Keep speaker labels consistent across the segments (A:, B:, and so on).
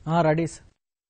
A: ready sir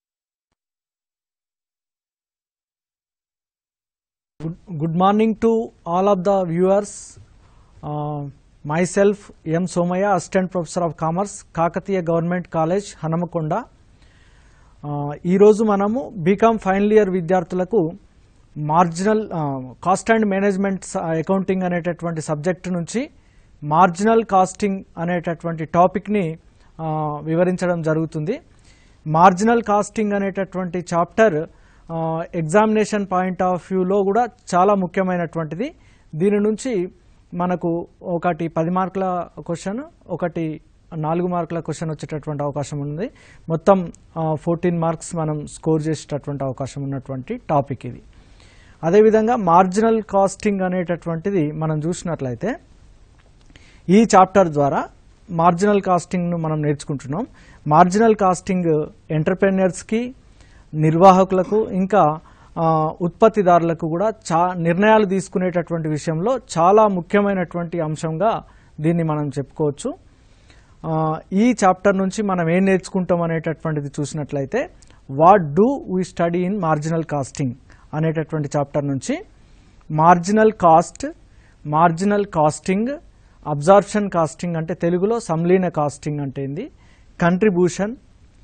A: good good morning to all of the viewers myself M Somaiah assistant professor of commerce Kakatiya government college Hanamkonda Uh, ఈరోజు మనము BCom final year విద్యార్థులకు marginal cost and management accounting అనేటటువంటి subject నుంచి marginal costing అనేటటువంటి టాపిక్ని uh, వివరించడం జరుగుతుంది marginal costing అనేటటువంటి చాప్టర్ ఎగ్జామినేషన్ పాయింట్ ఆఫ్ వ్యూలో కూడా చాలా ముఖ్యమైనటువంటిది దీని నుంచి మనకు ఒకటి పది మార్కుల క్వశ్చన్ ఒకటి నాలుగు మార్కుల క్వశ్చన్ వచ్చేటటువంటి అవకాశం ఉంది మొత్తం ఫోర్టీన్ మార్క్స్ మనం స్కోర్ చేసేటటువంటి అవకాశం ఉన్నటువంటి టాపిక్ ఇది అదేవిధంగా మార్జినల్ కాస్టింగ్ అనేటటువంటిది మనం చూసినట్లయితే ఈ చాప్టర్ ద్వారా మార్జినల్ కాస్టింగ్ను మనం నేర్చుకుంటున్నాం మార్జినల్ కాస్టింగ్ ఎంటర్ప్రెన్యూర్స్కి నిర్వాహకులకు ఇంకా ఆ, ఉత్పత్తిదారులకు కూడా చా నిర్ణయాలు తీసుకునేటటువంటి విషయంలో చాలా ముఖ్యమైనటువంటి అంశంగా దీన్ని మనం చెప్పుకోవచ్చు ఆ, ఈ చాప్టర్ నుంచి మనం ఏం నేర్చుకుంటాం అనేటటువంటిది చూసినట్లయితే what do we study in marginal costing అనేటటువంటి చాప్టర్ నుంచి marginal cost marginal costing absorption costing అంటే తెలుగులో సంలీన కాస్టింగ్ అంటే ఏంది కంట్రిబ్యూషన్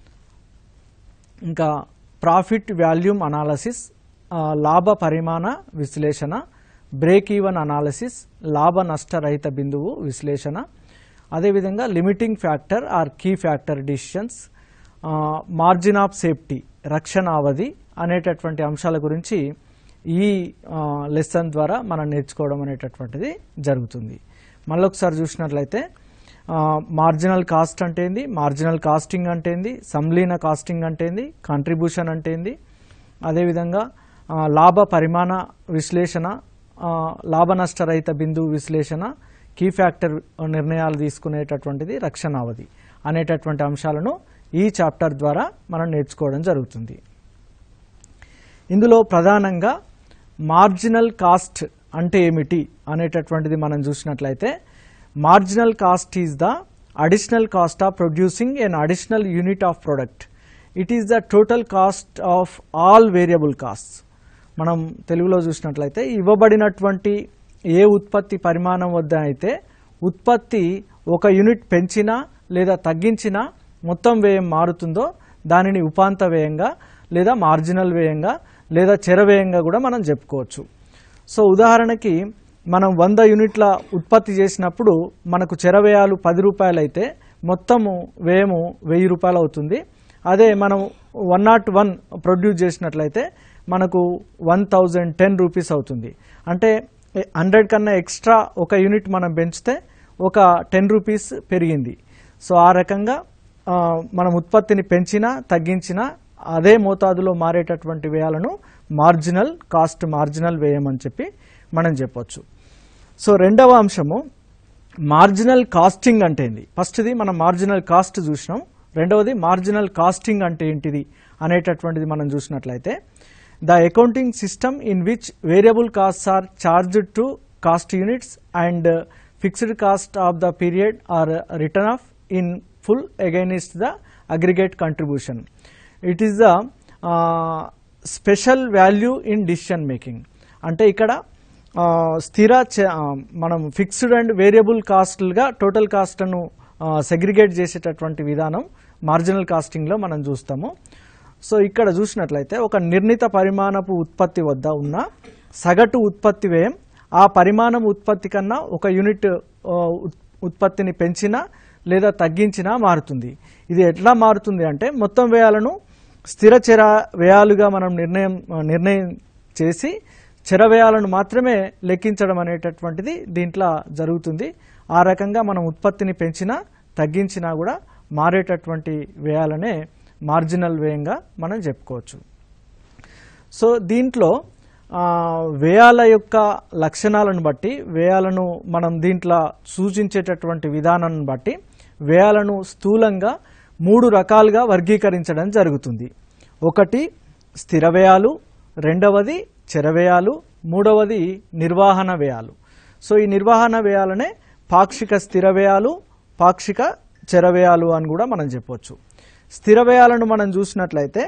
A: ఇంకా ప్రాఫిట్ వాల్యూమ్ అనాలసిస్ ఆ, లాభ పరిమాణ విశ్లేషణ బ్రేక్ ఈవెన్ అనాలసిస్ లాభ నష్ట రహిత బిందువు విశ్లేషణ అదేవిధంగా limiting factor or key factor decisions margin of safety రక్షణ అవధి అనేటటువంటి అంశాల గురించి ఈ లెసన్ ద్వారా మనం నేర్చుకోవడం అనేటటువంటిది జరుగుతుంది మళ్ళొకసారి చూసినట్లయితే మార్జినల్ కాస్ట్ అంటే ఏంది మార్జినల్ కాస్టింగ్ అంటే ఏంది సంలీన కాస్టింగ్ అంటే ఏంది కాంట్రిబ్యూషన్ అంటే ఏంది అదేవిధంగా ఆ, లాభ పరిమాణ విశ్లేషణ ఆ, లాభ నష్టరహిత బిందువు విశ్లేషణ కీ ఫ్యాక్టర్ నిర్ణయాలు తీసుకునేటటువంటిది రక్షణ అవధి అనేటటువంటి అంశాలను ఈ చాప్టర్ ద్వారా మనం నేర్చుకోవడం జరుగుతుంది ఇందులో ప్రధానంగా మార్జినల్ కాస్ట్ అంటే ఏమిటి అనేటటువంటిది మనం చూసినట్లయితే marginal cost is the additional cost of producing an additional unit of product it is the total cost of all variable cost మనం తెలుగులో చూసినట్లయితే ఇవ్వబడినటువంటి ఏ ఉత్పత్తి పరిమాణం వద్ద అయితే ఉత్పత్తి ఒక యూనిట్ పెంచినా లేదా తగ్గించినా మొత్తం వ్యయం మారుతుందో దానిని ఉపాంత వ్యయంగా లేదా మార్జినల్ వ్యయంగా లేదా చెర వ్యయంగా కూడా మనం చెప్పుకోవచ్చు సో ఉదాహరణకి మనం వంద యూనిట్ల ఉత్పత్తి చేసినప్పుడు మనకు చెర వ్యయాలు పది రూపాయలు అయితే మొత్తము వ్యయము వెయ్యి రూపాయలు అవుతుంది అదే మనం వన్ నాట్ వన్ ప్రొడ్యూస్ చేసినట్లయితే మనకు వన్ థౌజండ్ టెన్ రూపీస్ అవుతుంది అంటే హండ్రెడ్ కన్నా ఎక్స్ట్రా ఒక యూనిట్ మనం పెంచితే ఒక టెన్ రూపీస్ పెరిగింది సో ఆ రకంగా ఆ, మనం ఉత్పత్తిని పెంచినా తగ్గించినా అదే మోతాదులో మారేటటువంటి వ్యయాలను మార్జినల్ కాస్ట్ మార్జినల్ వ్యయం అని చెప్పి మనం చెప్పొచ్చు సో రెండవ అంశము మార్జినల్ కాస్టింగ్ అంటే ఏంది ఫస్ట్ది మనం మార్జినల్ కాస్ట్ చూసినాం రెండవది మార్జినల్ కాస్టింగ్ అంటే ఏంటిది అనేటటువంటిది మనం చూసినట్లయితే the accounting system in which variable costs are charged to cost units and fixed cost of the period are written off in full against the aggregate contribution it is the special value in decision making అంటే ఇక్కడ ఆ, స్థిర చ- ఆ, మనం fixed and variable కాస్ట్లుగా total కాస్ట్ను segregate చేసేటటువంటి విధానం మార్జినల్ కాస్టింగ్లో మనం చూస్తాము సో ఇక్కడ చూసినట్లయితే ఒక నిర్ణీత పరిమాణపు ఉత్పత్తి వద్ద ఉన్న సగటు ఉత్పత్తి వ్యయం ఆ పరిమాణం ఉత్పత్తి కన్నా ఒక యూనిట్ ఆ, ఉత్- ఉత్పత్తిని పెంచినా లేదా తగ్గించినా మారుతుంది ఇది ఎట్లా మారుతుంది అంటే మొత్తం వ్యయాలను స్థిర చర వ్యయాలుగా మనం నిర్ణయం నిర్ణయం చేసి చర వ్యయాలను మాత్రమే లెక్కించడం అనేటటువంటిది దీంట్లో జరుగుతుంది ఆ రకంగా మనం ఉత్పత్తిని పెంచినా తగ్గించినా కూడా మారేటటువంటి వ్యయాలనే మార్జినల్ వ్యయంగా మనం చెప్పుకోవచ్చు సో దీంట్లో ఆ, వ్యయాల యొక్క లక్షణాలను బట్టి వ్యయాలను మనం దీంట్లో సూచించేటటువంటి విధానాన్ని బట్టి వ్యయాలను స్థూలంగా మూడు రకాలుగా వర్గీకరించడం జరుగుతుంది ఒకటి స్థిర వ్యయాలు రెండవది చెర వ్యయాలు మూడవది నిర్వహణ వ్యయాలు సో ఈ నిర్వహణ వ్యయాలనే పాక్షిక స్థిర వ్యయాలు పాక్షిక చెర వ్యయాలు అని కూడా మనం చెప్పొచ్చు స్థిర వ్యయాలను మనం చూసినట్లయితే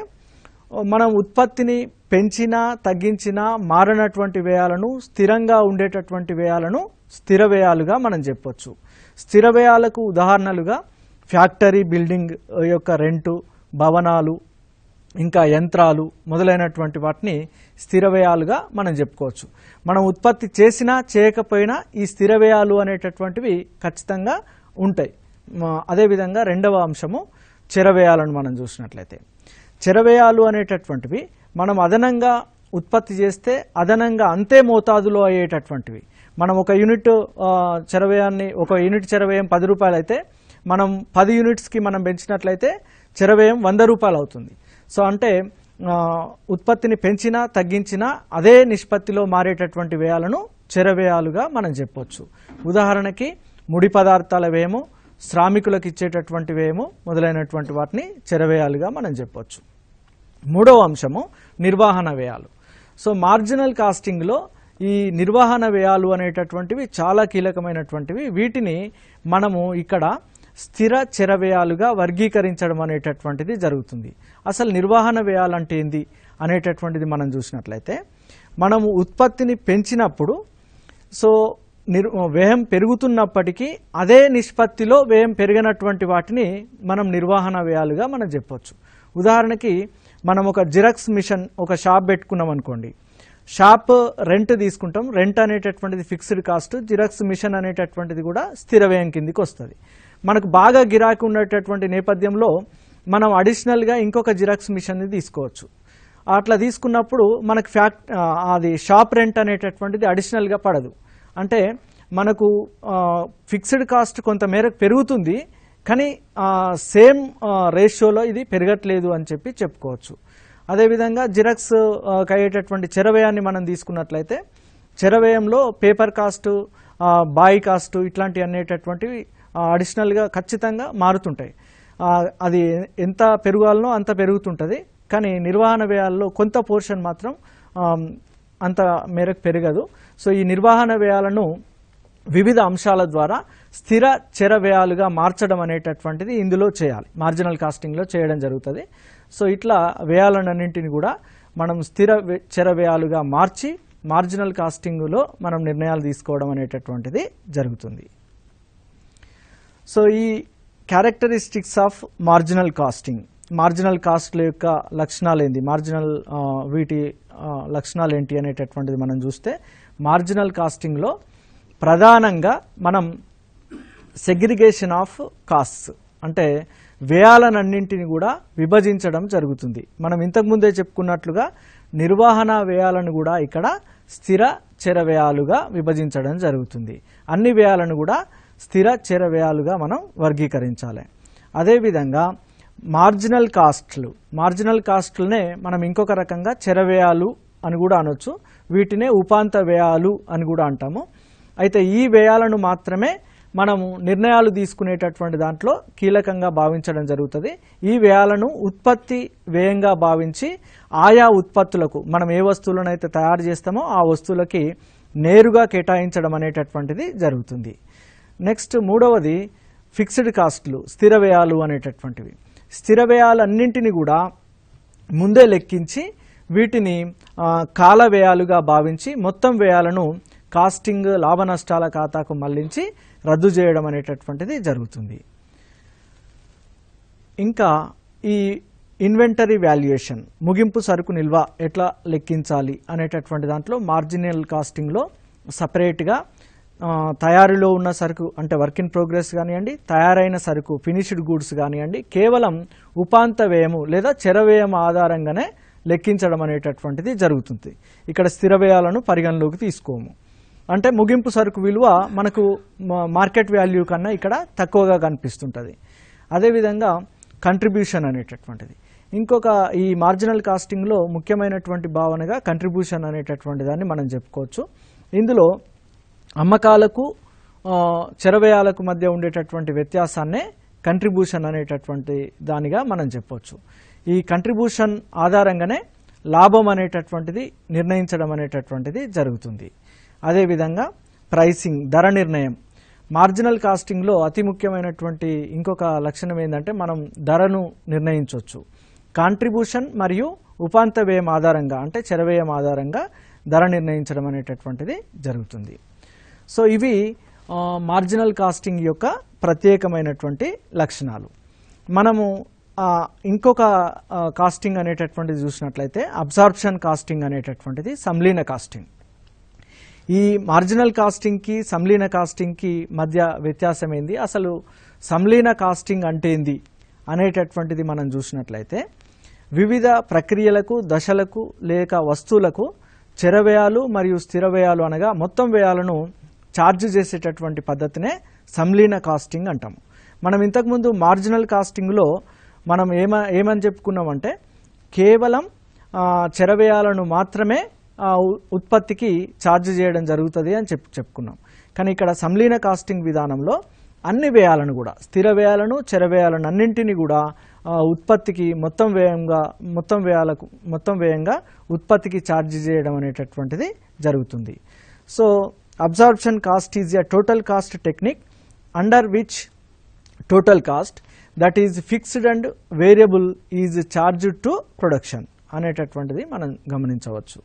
A: మనం ఉత్పత్తిని పెంచినా తగ్గించినా మారనటువంటి వ్యయాలను స్థిరంగా ఉండేటటువంటి వ్యయాలను స్థిర వ్యయాలుగా మనం చెప్పొచ్చు స్థిర వ్యయాలకు ఉదాహరణలుగా ఫ్యాక్టరీ బిల్డింగ్ యొక్క రెంటు భవనాలు ఇంకా యంత్రాలు మొదలైనటువంటి వాటిని స్థిర వ్యయాలుగా మనం చెప్పుకోవచ్చు మనం ఉత్పత్తి చేసినా చేయకపోయినా ఈ స్థిర వ్యయాలు అనేటటువంటివి ఖచ్చితంగా ఉంటాయి మ- అదేవిధంగా రెండవ అంశము చెర వ్యయాలను మనం చూసినట్లయితే చెర వ్యయాలు అనేటటువంటివి మనం అదనంగా ఉత్పత్తి చేస్తే అదనంగా అంతే మోతాదులో అయ్యేటటువంటివి మనం ఒక యూనిట్ ఆ, చెరవ్యయాన్ని ఒక యూనిట్ చెరవ్యయం పది రూపాయలు అయితే మనం పది యూనిట్స్కి మనం పెంచినట్లయితే చెరవ్యయం వంద రూపాయలు అవుతుంది సో అంటే ఆ, ఉత్పత్తిని పెంచినా తగ్గించినా అదే నిష్పత్తిలో మారేటటువంటి వ్యయాలను చెరవ్యయాలుగా మనం చెప్పొచ్చు ఉదాహరణకి ముడి పదార్థాల వ్యయము శ్రామికులకు ఇచ్చేటటువంటి వ్యయము మొదలైనటువంటి వాటిని చెరవ్యయాలుగా మనం చెప్పొచ్చు మూడవ అంశము నిర్వహణ వ్యయాలు సో మార్జినల్ కాస్టింగ్లో ఈ నిర్వహణ వ్యయాలు అనేటటువంటివి చాలా కీలకమైనటువంటివి వీటిని మనము ఇక్కడ స్థిర చెర వ్యయాలుగా వర్గీకరించడం అనేటటువంటిది జరుగుతుంది అసలు నిర్వహణ వ్యయాలు అంటే ఏంది అనేటటువంటిది మనం చూసినట్లయితే మనము ఉత్పత్తిని పెంచినప్పుడు సో నిర్ వ్యయం పెరుగుతున్నప్పటికీ అదే నిష్పత్తిలో వ్యయం పెరిగినటువంటి వాటిని మనం నిర్వహణ వ్యయాలుగా మనం చెప్పొచ్చు ఉదాహరణకి మనం ఒక జిరాక్స్ మిషన్ ఒక షాప్ పెట్టుకున్నాం అనుకోండి షాప్ రెంట్ తీసుకుంటాం రెంట్ అనేటటువంటిది ఫిక్స్డ్ కాస్ట్ జిరాక్స్ మిషన్ అనేటటువంటిది కూడా స్థిర వ్యయం కిందికి వస్తుంది మనకు బాగా గిరాకీ ఉండేటటువంటి నేపథ్యంలో మనం అడిషనల్గా ఇంకొక జిరాక్స్ మిషన్ని తీసుకోవచ్చు అట్లా తీసుకున్నప్పుడు మనకు ఫ్యాక్ట్ ఆ, అది షాప్ రెంట్ అనేటటువంటిది అడిషనల్గా పడదు అంటే మనకు ఫిక్స్డ్ కాస్ట్ కొంత మేరకు పెరుగుతుంది కానీ సేమ్ రేషియోలో ఇది పెరగట్లేదు అని చెప్పి చెప్పుకోవచ్చు అదేవిధంగా జిరాక్స్ ఆ, కి అయ్యేటటువంటి చెరవ్యయాన్ని మనం తీసుకున్నట్లయితే చెరవ్యయంలో పేపర్ కాస్టు బాయ్ కాస్టు ఇట్లాంటివి అనేటటువంటివి అడిషనల్గా ఖచ్చితంగా మారుతుంటాయి ఆ, అది ఎంత పెరగాలనో అంత పెరుగుతుంటుంది కానీ నిర్వహణ వ్యయాల్లో కొంత పోర్షన్ మాత్రం ఆమ్, అంత మేరకు పెరగదు సో ఈ నిర్వహణ వ్యయాలను వివిధ అంశాల ద్వారా స్థిర చెర వ్యయాలుగా మార్చడం అనేటటువంటిది ఇందులో చేయాలి మార్జినల్ కాస్టింగ్లో చేయడం జరుగుతుంది సో ఇట్లా వ్యయాలన్నింటిని కూడా మనం స్థిర వ్య- చెర వ్యయాలుగా మార్చి మార్జినల్ కాస్టింగ్లో మనం నిర్ణయాలు తీసుకోవడం అనేటటువంటిది జరుగుతుంది సో ఈ characteristics of marginal costing marginal కాస్ట్ల యొక్క లక్షణాలు ఏంటి మార్జినల్ ఆ, వీటి ఆ, లక్షణాలు ఏంటి అనేటటువంటిది మనం చూస్తే మార్జినల్ కాస్టింగ్లో ప్రధానంగా మనం సెగ్రిగేషన్ ఆఫ్ కాస్ట్స్ అంటే వ్యయాలన్నింటిని కూడా విభజించడం జరుగుతుంది మనం ఇంతకుముందే చెప్పుకున్నట్లుగా నిర్వహణ వ్యయాలను కూడా ఇక్కడ స్థిర చెర వ్యయాలుగా విభజించడం జరుగుతుంది అన్ని వ్యయాలను కూడా స్థిర చెర వ్యయాలుగా మనం వర్గీకరించాలి అదేవిధంగా మార్జినల్ కాస్ట్లు మార్జినల్ కాస్ట్లనే మనం ఇంకొక రకంగా చెర వ్యయాలు అని కూడా అనొచ్చు వీటినే ఉపాంత వ్యయాలు అని కూడా అంటాము అయితే ఈ వ్యయాలను మాత్రమే మనము నిర్ణయాలు తీసుకునేటటువంటి దాంట్లో కీలకంగా భావించడం జరుగుతుంది ఈ వ్యయాలను ఉత్పత్తి వ్యయంగా భావించి ఆయా ఉత్పత్తులకు మనం ఏ వస్తువులను అయితే తయారు చేస్తామో ఆ వస్తువులకి నేరుగా కేటాయించడం అనేటటువంటిది జరుగుతుంది నెక్స్ట్ మూడవది ఫిక్స్డ్ కాస్ట్లు స్థిర వ్యయాలు అనేటటువంటివి స్థిర వ్యయాలన్నింటినీ కూడా ముందే లెక్కించి వీటిని ఆ, కాల వ్యయాలుగా భావించి మొత్తం వ్యయాలను కాస్టింగ్ లాభ నష్టాల ఖాతాకు మళ్లించి రద్దు చేయడం అనేటటువంటిది జరుగుతుంది ఇంకా ఈ ఇన్వెంటరీ వాల్యుయేషన్ ముగింపు సరుకు నిల్వ ఎట్లా లెక్కించాలి అనేటటువంటి దాంట్లో మార్జినల్ కాస్టింగ్లో సపరేట్గా ఆ, తయారీలో ఉన్న సరుకు అంటే వర్క్ ఇన్ ప్రోగ్రెస్ కానివ్వండి తయారైన సరుకు ఫినిష్డ్ గూడ్స్ కానివ్వండి కేవలం ఉపాంత వ్యయము లేదా చెర వ్యయం ఆధారంగానే లెక్కించడం అనేటటువంటిది జరుగుతుంది ఇక్కడ స్థిర వ్యయాలను పరిగణలోకి తీసుకోము అంటే ముగింపు సరుకు విలువ మనకు మా- మార్కెట్ వాల్యూ కన్నా ఇక్కడ తక్కువగా కనిపిస్తుంటుంది అదేవిధంగా కంట్రిబ్యూషన్ అనేటటువంటిది ఇంకొక ఈ మార్జినల్ కాస్టింగ్లో ముఖ్యమైనటువంటి భావనగా కంట్రిబ్యూషన్ అనేటటువంటి దాన్ని మనం చెప్పుకోవచ్చు ఇందులో అమ్మకాలకు ఆ, చెరవేయాలకు మధ్య ఉండేటటువంటి వ్యత్యాసాన్నే కంట్రిబ్యూషన్ అనేటటువంటి దానిగా మనం చెప్పొచ్చు ఈ కంట్రిబ్యూషన్ ఆధారంగానే లాభం అనేటటువంటిది నిర్ణయించడం అనేటటువంటిది జరుగుతుంది అదేవిధంగా ప్రైసింగ్ ధర నిర్ణయం మార్జినల్ కాస్టింగ్లో అతి ముఖ్యమైనటువంటి ఇంకొక లక్షణం ఏంటంటే మనం ధరను నిర్ణయించవచ్చు కాంట్రిబ్యూషన్ మరియు ఉపాంత వ్యయం ఆధారంగా అంటే చెరవ్యయం ఆధారంగా ధర నిర్ణయించడం అనేటటువంటిది జరుగుతుంది సో ఇవి ఆ, మార్జినల్ కాస్టింగ్ యొక్క ప్రత్యేకమైనటువంటి లక్షణాలు మనము ఆ, ఇంకొక ఆ, కాస్టింగ్ అనేటటువంటిది చూసినట్లయితే అబ్జార్ప్షన్ కాస్టింగ్ అనేటటువంటిది సంలీన కాస్టింగ్ ఈ మార్జినల్ కాస్టింగ్కి సంలీన కాస్టింగ్కి మధ్య వ్యత్యాసం ఏంది అసలు సంలీన కాస్టింగ్ అంటే ఏంది అనేటటువంటిది మనం చూసినట్లయితే వివిధ ప్రక్రియలకు దశలకు లేక వస్తువులకు చెర వ్యయాలు మరియు స్థిర వ్యయాలు అనగా మొత్తం వ్యయాలను ఛార్జ్ చేసేటటువంటి పద్ధతినే సంలీన కాస్టింగ్ అంటాము మనం ఇంతకుముందు మార్జినల్ కాస్టింగ్లో మనం ఏమ ఏమని చెప్పుకున్నామంటే కేవలం ఆ, చెర వ్యయాలను మాత్రమే ఆ, ఉ- ఉత్పత్తికి ఛార్జ్ చేయడం జరుగుతుంది అని చెప్పు చెప్పుకున్నాం కానీ ఇక్కడ సంలీన కాస్టింగ్ విధానంలో అన్ని వ్యయాలను కూడా స్థిర వ్యయాలను చెర వ్యయాలను అన్నింటినీ కూడా ఆ, ఉత్పత్తికి మొత్తం వ్యయంగా మొత్తం వ్యయాలకు మొత్తం వ్యయంగా ఉత్పత్తికి ఛార్జ్ చేయడం అనేటటువంటిది జరుగుతుంది so absorption cost is a total cost technique under which total cost that is fixed and variable is charge to production అనేటటువంటిది మనం గమనించవచ్చు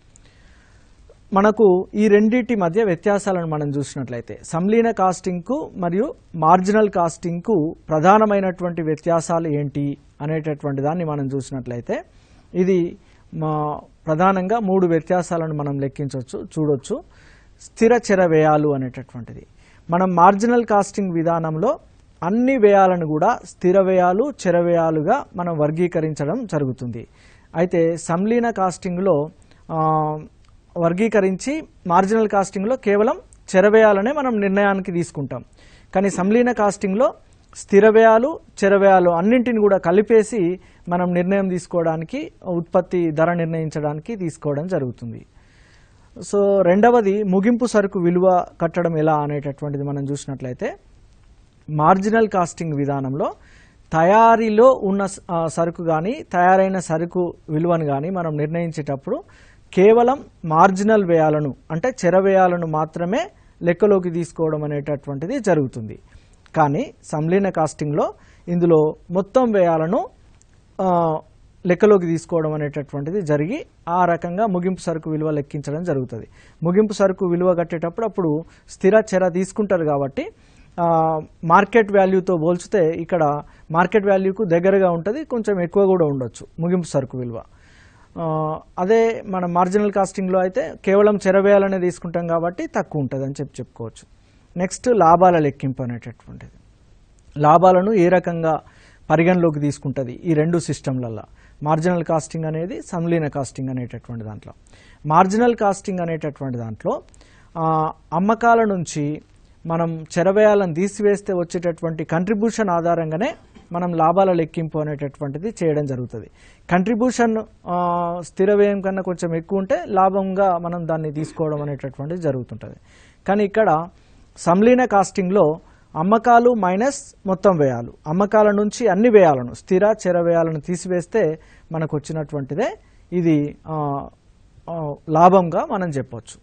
A: మనకు ఈ రెండింటి మధ్య వ్యత్యాసాలను మనం చూసినట్లయితే సంలీన కాస్టింగ్కు మరియు మార్జినల్ కాస్టింగ్కు ప్రధానమైనటువంటి వ్యత్యాసాలు ఏంటి అనేటటువంటి దాన్ని మనం చూసినట్లయితే ఇది మా ప్రధానంగా మూడు వ్యత్యాసాలను మనం లెక్కించవచ్చు చూడొచ్చు స్థిర చెర వ్యయాలు అనేటటువంటిది మనం మార్జినల్ కాస్టింగ్ విధానంలో అన్ని వ్యయాలను కూడా స్థిర వ్యయాలు చెర వ్యయాలుగా మనం వర్గీకరించడం జరుగుతుంది అయితే సంలీన కాస్టింగ్లో ఆ, వర్గీకరించి మార్జినల్ కాస్టింగ్లో కేవలం చెర వ్యయాలనే మనం నిర్ణయానికి తీసుకుంటాం కానీ సంలీన కాస్టింగ్లో స్థిర వ్యయాలు చెర వ్యయాలు అన్నింటిని కూడా కలిపేసి మనం నిర్ణయం తీసుకోవడానికి ఉత్పత్తి ధర నిర్ణయించడానికి తీసుకోవడం జరుగుతుంది సో రెండవది ముగింపు సరుకు విలువ కట్టడం ఎలా అనేటటువంటిది మనం చూసినట్లయితే మార్జినల్ కాస్టింగ్ విధానంలో తయారీలో ఉన్న స- ఆ, సరుకు కానీ తయారైన సరుకు విలువను కానీ మనం నిర్ణయించేటప్పుడు కేవలం మార్జినల్ వ్యయాలను అంటే చెర వ్యయాలను మాత్రమే లెక్కలోకి తీసుకోవడం అనేటటువంటిది జరుగుతుంది కానీ సంలీన కాస్టింగ్లో ఇందులో మొత్తం వ్యయాలను ఆ, లెక్కలోకి తీసుకోవడం అనేటటువంటిది జరిగి ఆ రకంగా ముగింపు సరుకు విలువ లెక్కించడం జరుగుతుంది ముగింపు సరుకు విలువ కట్టేటప్పుడు అప్పుడు స్థిర చెర తీసుకుంటారు కాబట్టి ఆ, మార్కెట్ వాల్యూతో పోల్చితే ఇక్కడ మార్కెట్ వాల్యూకు దగ్గరగా ఉంటుంది కొంచెం ఎక్కువ కూడా ఉండొచ్చు ముగింపు సరుకు విలువ ఆ, అదే మన మార్జినల్ కాస్టింగ్లో అయితే కేవలం చెరవేయాలనే తీసుకుంటాం కాబట్టి తక్కువ ఉంటుంది అని చెప్పి చెప్పుకోవచ్చు నెక్స్ట్ లాభాల లెక్కింపు అనేటటువంటిది లాభాలను ఏ రకంగా పరిగణలోకి తీసుకుంటుంది ఈ రెండు సిస్టంలలో మార్జినల్ కాస్టింగ్ అనేది సంలీన కాస్టింగ్ అనేటటువంటి దాంట్లో మార్జినల్ కాస్టింగ్ అనేటటువంటి దాంట్లో ఆ, అమ్మకాల నుంచి మనం చెరవేయాలను తీసివేస్తే వచ్చేటటువంటి కంట్రిబ్యూషన్ ఆధారంగానే మనం లాభాల లెక్కింపు అనేటటువంటిది చేయడం జరుగుతుంది కంట్రిబ్యూషన్ ఆ, స్థిర వ్యయం కన్నా కొంచెం ఎక్కువ ఉంటే లాభంగా మనం దాన్ని తీసుకోవడం అనేటటువంటిది జరుగుతుంటుంది కానీ ఇక్కడ సంలీన కాస్టింగ్లో అమ్మకాలు మైనస్ మొత్తం వ్యయాలు అమ్మకాల నుంచి అన్ని వ్యయాలను స్థిర చెర వ్యయాలను తీసివేస్తే మనకు వచ్చినటువంటిదే ఇది ఆ, ఆ, లాభంగా మనం చెప్పొచ్చు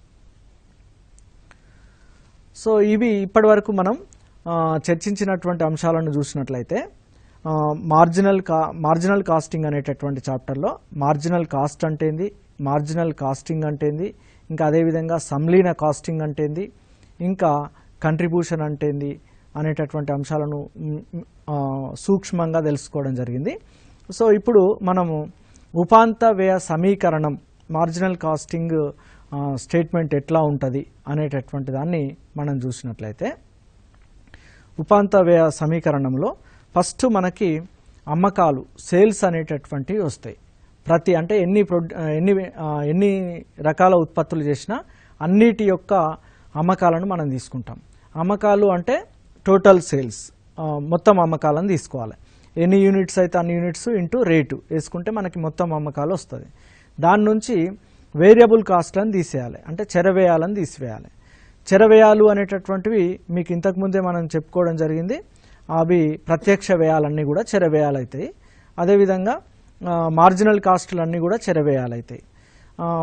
A: సో ఇవి ఇప్పటివరకు మనం ఆ, చర్చించినటువంటి అంశాలను చూసినట్లయితే ఆ, మార్జినల్ కా మార్జినల్ కాస్టింగ్ అనేటటువంటి చాప్టర్లో మార్జినల్ కాస్ట్ అంటేంది మార్జినల్ కాస్టింగ్ అంటేంది ఇంకా అదేవిధంగా సంలీన కాస్టింగ్ అంటేంది ఇంకా కంట్రిబ్యూషన్ అంటేంది అనేటటువంటి అంశాలను మ్, మ్, ఆ, సూక్ష్మంగా తెలుసుకోవడం జరిగింది సో ఇప్పుడు మనము ఉపాంత వ్యయ సమీకరణం మార్జినల్ కాస్టింగ్ ఆ, స్టేట్మెంట్ ఎట్లా ఉంటుంది అనేటటువంటి దాన్ని మనం చూసినట్లయితే ఉపాంత వ్యయ సమీకరణంలో ఫస్ట్ మనకి అమ్మకాలు సేల్స్ అనేటటువంటివి వస్తాయి ప్రతి అంటే ఎన్ని ప్రొడ్ ఎన్ని ఆ, ఎన్ని రకాల ఉత్పత్తులు చేసినా అన్నిటి యొక్క అమ్మకాలను మనం తీసుకుంటాం అమ్మకాలు అంటే టోటల్ సేల్స్ మొత్తం అమ్మకాలను తీసుకోవాలి ఎన్ని యూనిట్స్ అయితే అన్ని యూనిట్స్ ఇంటూ రేటు వేసుకుంటే మనకి మొత్తం అమ్మకాలు వస్తుంది దాని నుంచి వేరియబుల్ కాస్ట్లను తీసేయాలి అంటే చెరవేయాలని తీసివేయాలి చెరవేయాలు అనేటటువంటివి మీకు ఇంతకుముందే మనం చెప్పుకోవడం జరిగింది అవి ప్రత్యక్ష వ్యయాలన్నీ కూడా చెరవేయాలు అవుతాయి అదేవిధంగా ఆ, మార్జినల్ కాస్టులన్నీ కూడా చెరవేయాలు అవుతాయి ఆ,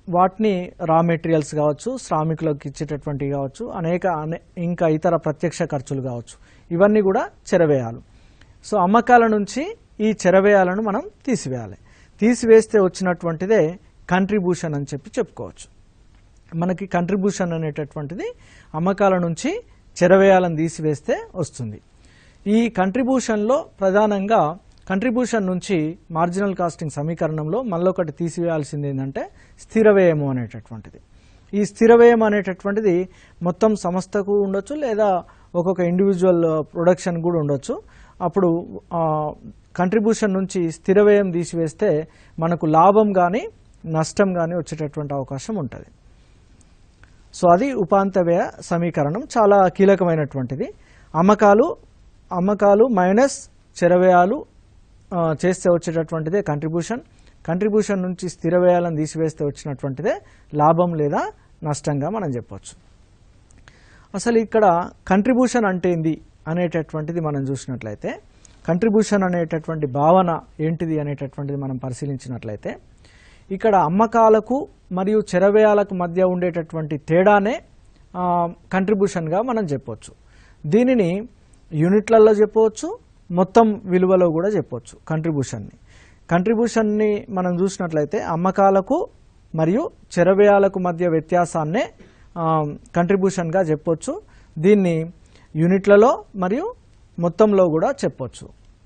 A: వాటిని రా మెటీరియల్స్ కావచ్చు శ్రామికులకు ఇచ్చేటటువంటివి కావచ్చు అనేక అనే ఇంకా ఇతర ప్రత్యక్ష ఖర్చులు కావచ్చు ఇవన్నీ కూడా చెరవేయాలి సో అమ్మకాల నుంచి ఈ చెరవేయాలను మనం తీసివేయాలి తీసివేస్తే వచ్చినటువంటిదే కంట్రిబ్యూషన్ అని చెప్పి చెప్పుకోవచ్చు మనకి కంట్రిబ్యూషన్ అనేటటువంటిది అమ్మకాల నుంచి చెరవేయాలను తీసివేస్తే వస్తుంది ఈ కంట్రిబ్యూషన్లో ప్రధానంగా కంట్రిబ్యూషన్ నుంచి మార్జినల్ కాస్టింగ్ సమీకరణంలో మళ్ళొకటి తీసివేయాల్సింది ఏంటంటే స్థిర వ్యయము అనేటటువంటిది ఈ స్థిర వ్యయం అనేటటువంటిది మొత్తం సంస్థకు ఉండొచ్చు లేదా ఒక్కొక్క ఇండివిజువల్ ప్రొడక్షన్ కూడా ఉండొచ్చు అప్పుడు కంట్రిబ్యూషన్ నుంచి స్థిర వ్యయం తీసివేస్తే మనకు లాభం కానీ నష్టం కానీ వచ్చేటటువంటి అవకాశం ఉంటుంది సో అది ఉపాంత వ్యయ సమీకరణం చాలా కీలకమైనటువంటిది అమ్మకాలు అమ్మకాలు మైనస్ చెరవ్యయాలు ఆ, చేస్తే వచ్చేటటువంటిదే కంట్రిబ్యూషన్ కంట్రిబ్యూషన్ నుంచి స్థిర వ్యయాలను తీసివేస్తే వచ్చినటువంటిదే లాభం లేదా నష్టంగా మనం చెప్పొచ్చు అసలు ఇక్కడ కంట్రిబ్యూషన్ అంటే ఏంది అనేటటువంటిది మనం చూసినట్లయితే కంట్రిబ్యూషన్ అనేటటువంటి భావన ఏంటిది అనేటటువంటిది మనం పరిశీలించినట్లయితే ఇక్కడ అమ్మకాలకు మరియు చెరవేయాలకు మధ్య ఉండేటటువంటి తేడానే ఆ, కంట్రిబ్యూషన్గా మనం చెప్పవచ్చు దీనిని యూనిట్లలో చెప్పవచ్చు మొత్తం విలువలో కూడా చెప్పవచ్చు కంట్రిబ్యూషన్ని కంట్రిబ్యూషన్ని మనం చూసినట్లయితే అమ్మకాలకు మరియు చెరవేయాలకు మధ్య వ్యత్యాసాన్నే ఆ, కంట్రిబ్యూషన్గా చెప్పొచ్చు దీన్ని యూనిట్లలో మరియు మొత్తంలో కూడా చెప్పొచ్చు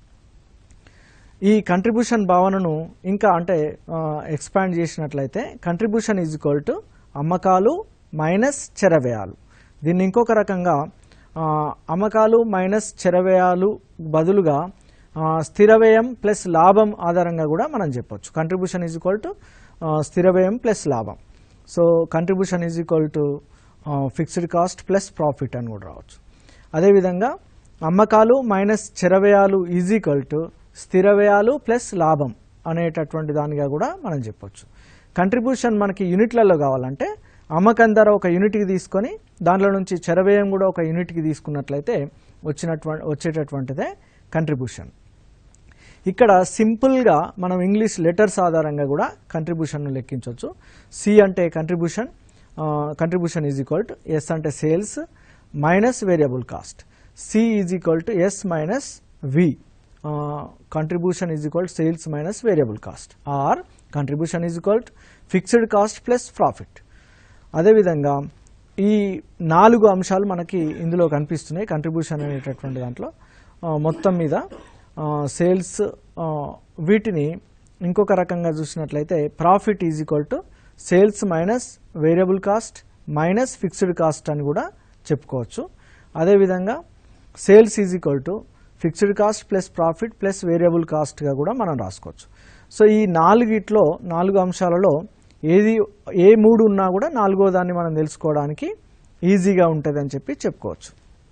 A: ఈ కంట్రిబ్యూషన్ భావనను ఇంకా అంటే ఎక్స్పాండ్ చేసినట్లయితే కంట్రిబ్యూషన్ ఈజ్ ఈక్వల్ టు అమ్మకాలు మైనస్ చెరవ్యయాలు దీన్ని ఇంకొక రకంగా ఆ, అమ్మకాలు మైనస్ చెరవ్యయాలు బదులుగా ఆ, స్థిర వ్యయం ప్లస్ లాభం ఆధారంగా కూడా మనం చెప్పొచ్చు కంట్రిబ్యూషన్ ఈజ్ ఈక్వల్ టు స్థిర వ్యయం ప్లస్ లాభం so contribution is equal to fixed cost plus profit అని కూడా రావచ్చు అదేవిధంగా అమ్మకాలు మైనస్ చెరవ్యయాలు ఈజ్ ఈక్వల్ టు స్థిర వ్యయాలు ప్లస్ లాభం అనేటటువంటి దానిగా కూడా మనం చెప్పొచ్చు కంట్రిబ్యూషన్ మనకి యూనిట్లలో కావాలంటే అమ్మకం ధర ఒక యూనిట్కి తీసుకొని దాంట్లో నుంచి చెరవ్యయం కూడా ఒక యూనిట్కి తీసుకున్నట్లయితే వచ్చినటువంటి వచ్చేటటువంటిదే కంట్రిబ్యూషన్ ఇక్కడ సింపుల్గా మనం ఇంగ్లీష్ లెటర్స్ ఆధారంగా కూడా కంట్రిబ్యూషన్ను లెక్కించవచ్చు సి అంటే contribution contribution is equal to S అంటే sales minus variable cost C is equal to S minus V contribution is equal to sales minus variable cost or contribution is equal to fixed cost plus profit అదేవిధంగా ఈ నాలుగు అంశాలు మనకి ఇందులో కనిపిస్తున్నాయి contribution అనేటటువంటి దాంట్లో ఆ, మొత్తం మీద సేల్స్ వీటిని ఇంకొక రకంగా చూసినట్లయితే profit is equal to sales minus variable cost minus fixed cost అని కూడా చెప్పుకోవచ్చు అదేవిధంగా sales is equal to fixed cost plus profit plus variable కాస్ట్గా కూడా మనం రాసుకోవచ్చు సో ఈ నాలుగిట్లో నాలుగు అంశాలలో ఏది ఏ మూడు ఉన్నా కూడా నాలుగో దాన్ని మనం తెలుసుకోవడానికి ఈజీగా ఉంటుంది అని చెప్పి చెప్పుకోవచ్చు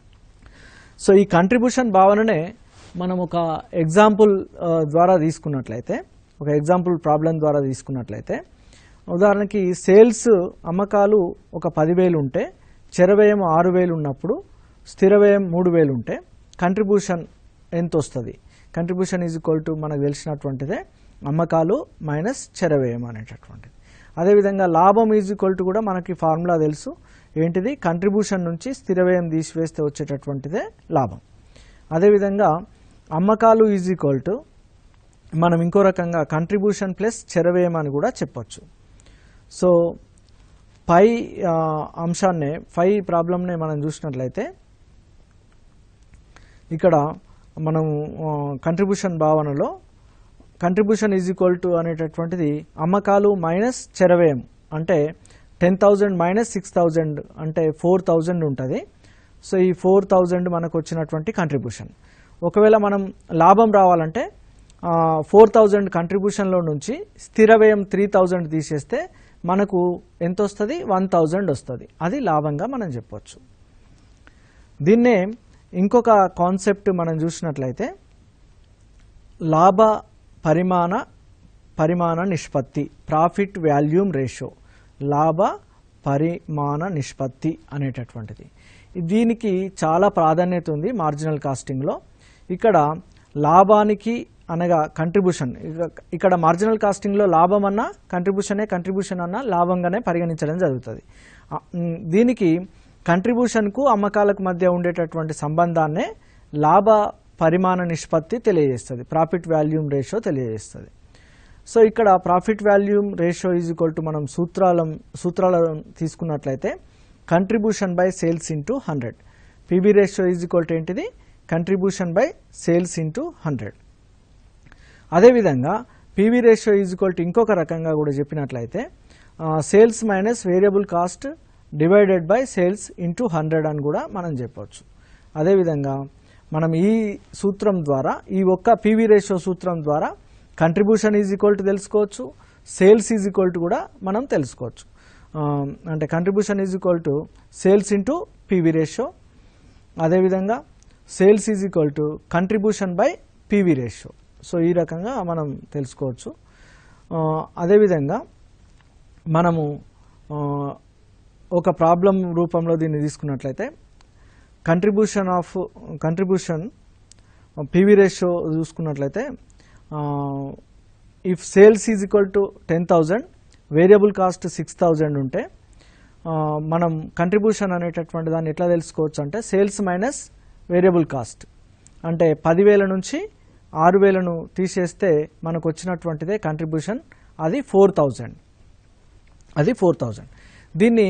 A: సో ఈ కంట్రిబ్యూషన్ భావననే మనం ఒక ఎగ్జాంపుల్ ఆ, ద్వారా తీసుకున్నట్లయితే ఒక ఎగ్జాంపుల్ ప్రాబ్లం ద్వారా తీసుకున్నట్లయితే ఉదాహరణకి సేల్స్ అమ్మకాలు ఒక పదివేలు ఉంటే చెరవ్యయం ఆరు వేలు ఉన్నప్పుడు స్థిర వ్యయం మూడు వేలు ఉంటే కంట్రిబ్యూషన్ ఎంత వస్తుంది కంట్రిబ్యూషన్ ఈజ్ ఈక్వల్ టు మనకు తెలిసినటువంటిదే అమ్మకాలు మైనస్ చెరవ్యయం అనేటటువంటిది అదేవిధంగా లాభం ఈజ్ ఈక్వల్ టు కూడా మనకి ఫార్ములా తెలుసు ఏంటిది కంట్రిబ్యూషన్ నుంచి స్థిర వ్యయం తీసివేస్తే వచ్చేటటువంటిదే లాభం అదేవిధంగా అమ్మకాలు ఈజ్ ఈక్వల్ టు మనం ఇంకో రకంగా కంట్రిబ్యూషన్ ప్లస్ చెరవ్యయం అని కూడా చెప్పొచ్చు సో పై ఆ, అంశాన్నే పై ప్రాబ్లంనే మనం చూసినట్లయితే ఇక్కడ మనం కంట్రిబ్యూషన్ భావనలో కంట్రిబ్యూషన్ ఈజ్ ఈక్వల్ టు అనేటటువంటిది అమ్మకాలు మైనస్ చెరవ్యయం అంటే ten thousand minus six thousand అంటే ఫోర్ థౌజండ్ ఉంటుంది సో ఈ ఫోర్ థౌజండ్ మనకు వచ్చినటువంటి కంట్రిబ్యూషన్ ఒకవేళ మనం లాభం రావాలంటే ఫోర్ థౌజండ్ కంట్రిబ్యూషన్లో నుంచి స్థిర వ్యయం త్రీ థౌజండ్ తీసేస్తే మనకు ఎంత వస్తుంది వన్ థౌజండ్ వస్తుంది అది లాభంగా మనం చెప్పొచ్చు దీన్నే ఇంకొక కాన్సెప్ట్ మనం చూసినట్లయితే లాభ పరిమాణ పరిమాణ నిష్పత్తి ప్రాఫిట్ వాల్యూమ్ రేషియో లాభ పరిమాణ నిష్పత్తి అనేటటువంటిది దీనికి చాలా ప్రాధాన్యత ఉంది మార్జినల్ కాస్టింగ్లో ఇక్కడ లాభానికి అనగా కంట్రిబ్యూషన్ ఇక్కడ మార్జినల్ కాస్టింగ్లో లాభం అన్నా కంట్రిబ్యూషనే కంట్రిబ్యూషన్ అన్నా లాభంగానే పరిగణించడం జరుగుతుంది ఆ, మ్, దీనికి కంట్రిబ్యూషన్కు అమ్మకాలకు మధ్య ఉండేటటువంటి సంబంధాన్నే లాభ పరిమాణ నిష్పత్తి తెలియజేస్తుంది ప్రాఫిట్ వాల్యూమ్ రేషియో తెలియజేస్తుంది సో ఇక్కడ profit volume ratio is equal to మనం సూత్రాల సూత్రాలను తీసుకున్నట్లయితే contribution by sales into hundred PV ratio is equal to ఏంటిది contribution by sales into hundred అదేవిధంగా PV ratio is equal to ఇంకొక రకంగా కూడా చెప్పినట్లయితే sales minus variable cost divided by sales into hundred అని కూడా మనం చెప్పవచ్చు అదేవిధంగా మనం ఈ సూత్రం ద్వారా ఈ ఒక్క పీవీ రేషియో సూత్రం ద్వారా కంట్రిబ్యూషన్ ఈజ్ ఈక్వల్ టు తెలుసుకోవచ్చు సేల్స్ ఈజ్ ఈక్వల్ టు కూడా మనం తెలుసుకోవచ్చు ఆ, అంటే contribution is equal to sales into PV ratio అదేవిధంగా sales is equal to contribution by PV ratio so ఈ రకంగా మనం తెలుసుకోవచ్చు ఆ, అదేవిధంగా మనము ఆ, ఒక ప్రాబ్లం రూపంలో దీన్ని తీసుకున్నట్లయితే contribution of contribution PV ratio చూసుకున్నట్లయితే if sales is equal to ten thousand variable cost six thousand ఉంటే ఆ, మనం కంట్రిబ్యూషన్ అనేటటువంటి దాన్ని ఎట్లా తెలుసుకోవచ్చు అంటే సేల్స్ మైనస్ వేరియబుల్ కాస్ట్ అంటే పదివేల నుంచి ఆరు వేలను తీసేస్తే మనకు వచ్చినటువంటిదే కంట్రిబ్యూషన్ అది ఫోర్ థౌజండ్ అది ఫోర్ థౌజండ్ దీన్ని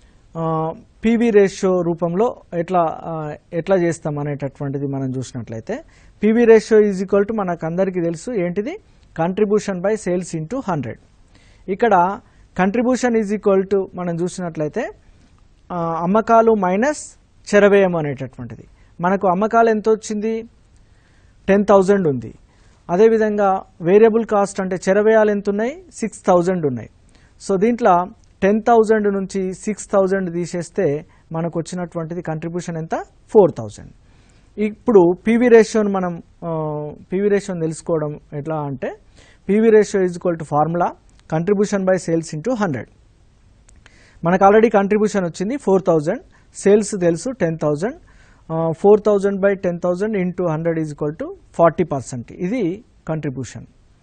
A: పీవీ రేషియో రూపంలో ఎట్లా ఆ, ఎట్లా చేస్తాం అనేటటువంటిది మనం చూసినట్లయితే PV ratio is equal to మనకు అందరికీ తెలుసు ఏంటిది contribution by sales into hundred ఇక్కడ కంట్రిబ్యూషన్ ఈజ్ ఈక్వల్ టు మనం చూసినట్లయితే ఆ, అమ్మకాలు మైనస్ చెరవేయం అనేటటువంటిది మనకు అమ్మకాలు ఎంత వచ్చింది టెన్ థౌజండ్ ఉంది అదేవిధంగా వేరియబుల్ కాస్ట్ అంటే చెరవేయాలు ఎంత ఉన్నాయి సిక్స్ థౌజండ్ ఉన్నాయి సో దీంట్లో టెన్ థౌజండ్ నుంచి సిక్స్ థౌజండ్ తీసేస్తే మనకు వచ్చినటువంటిది కంట్రిబ్యూషన్ ఎంత ఫోర్ థౌజండ్ ఇప్పుడు పీవీ రేషియోని మనం పీవీ రేషియోని తెలుసుకోవడం ఎట్లా అంటే PV ratio is equal to formula contribution by sales into hundred మనకు ఆల్రెడీ కంట్రిబ్యూషన్ వచ్చింది ఫోర్ థౌజండ్ సేల్స్ తెలుసు ten thousand four thousand by ten thousand into hundred is equal to forty percent ఇది contribution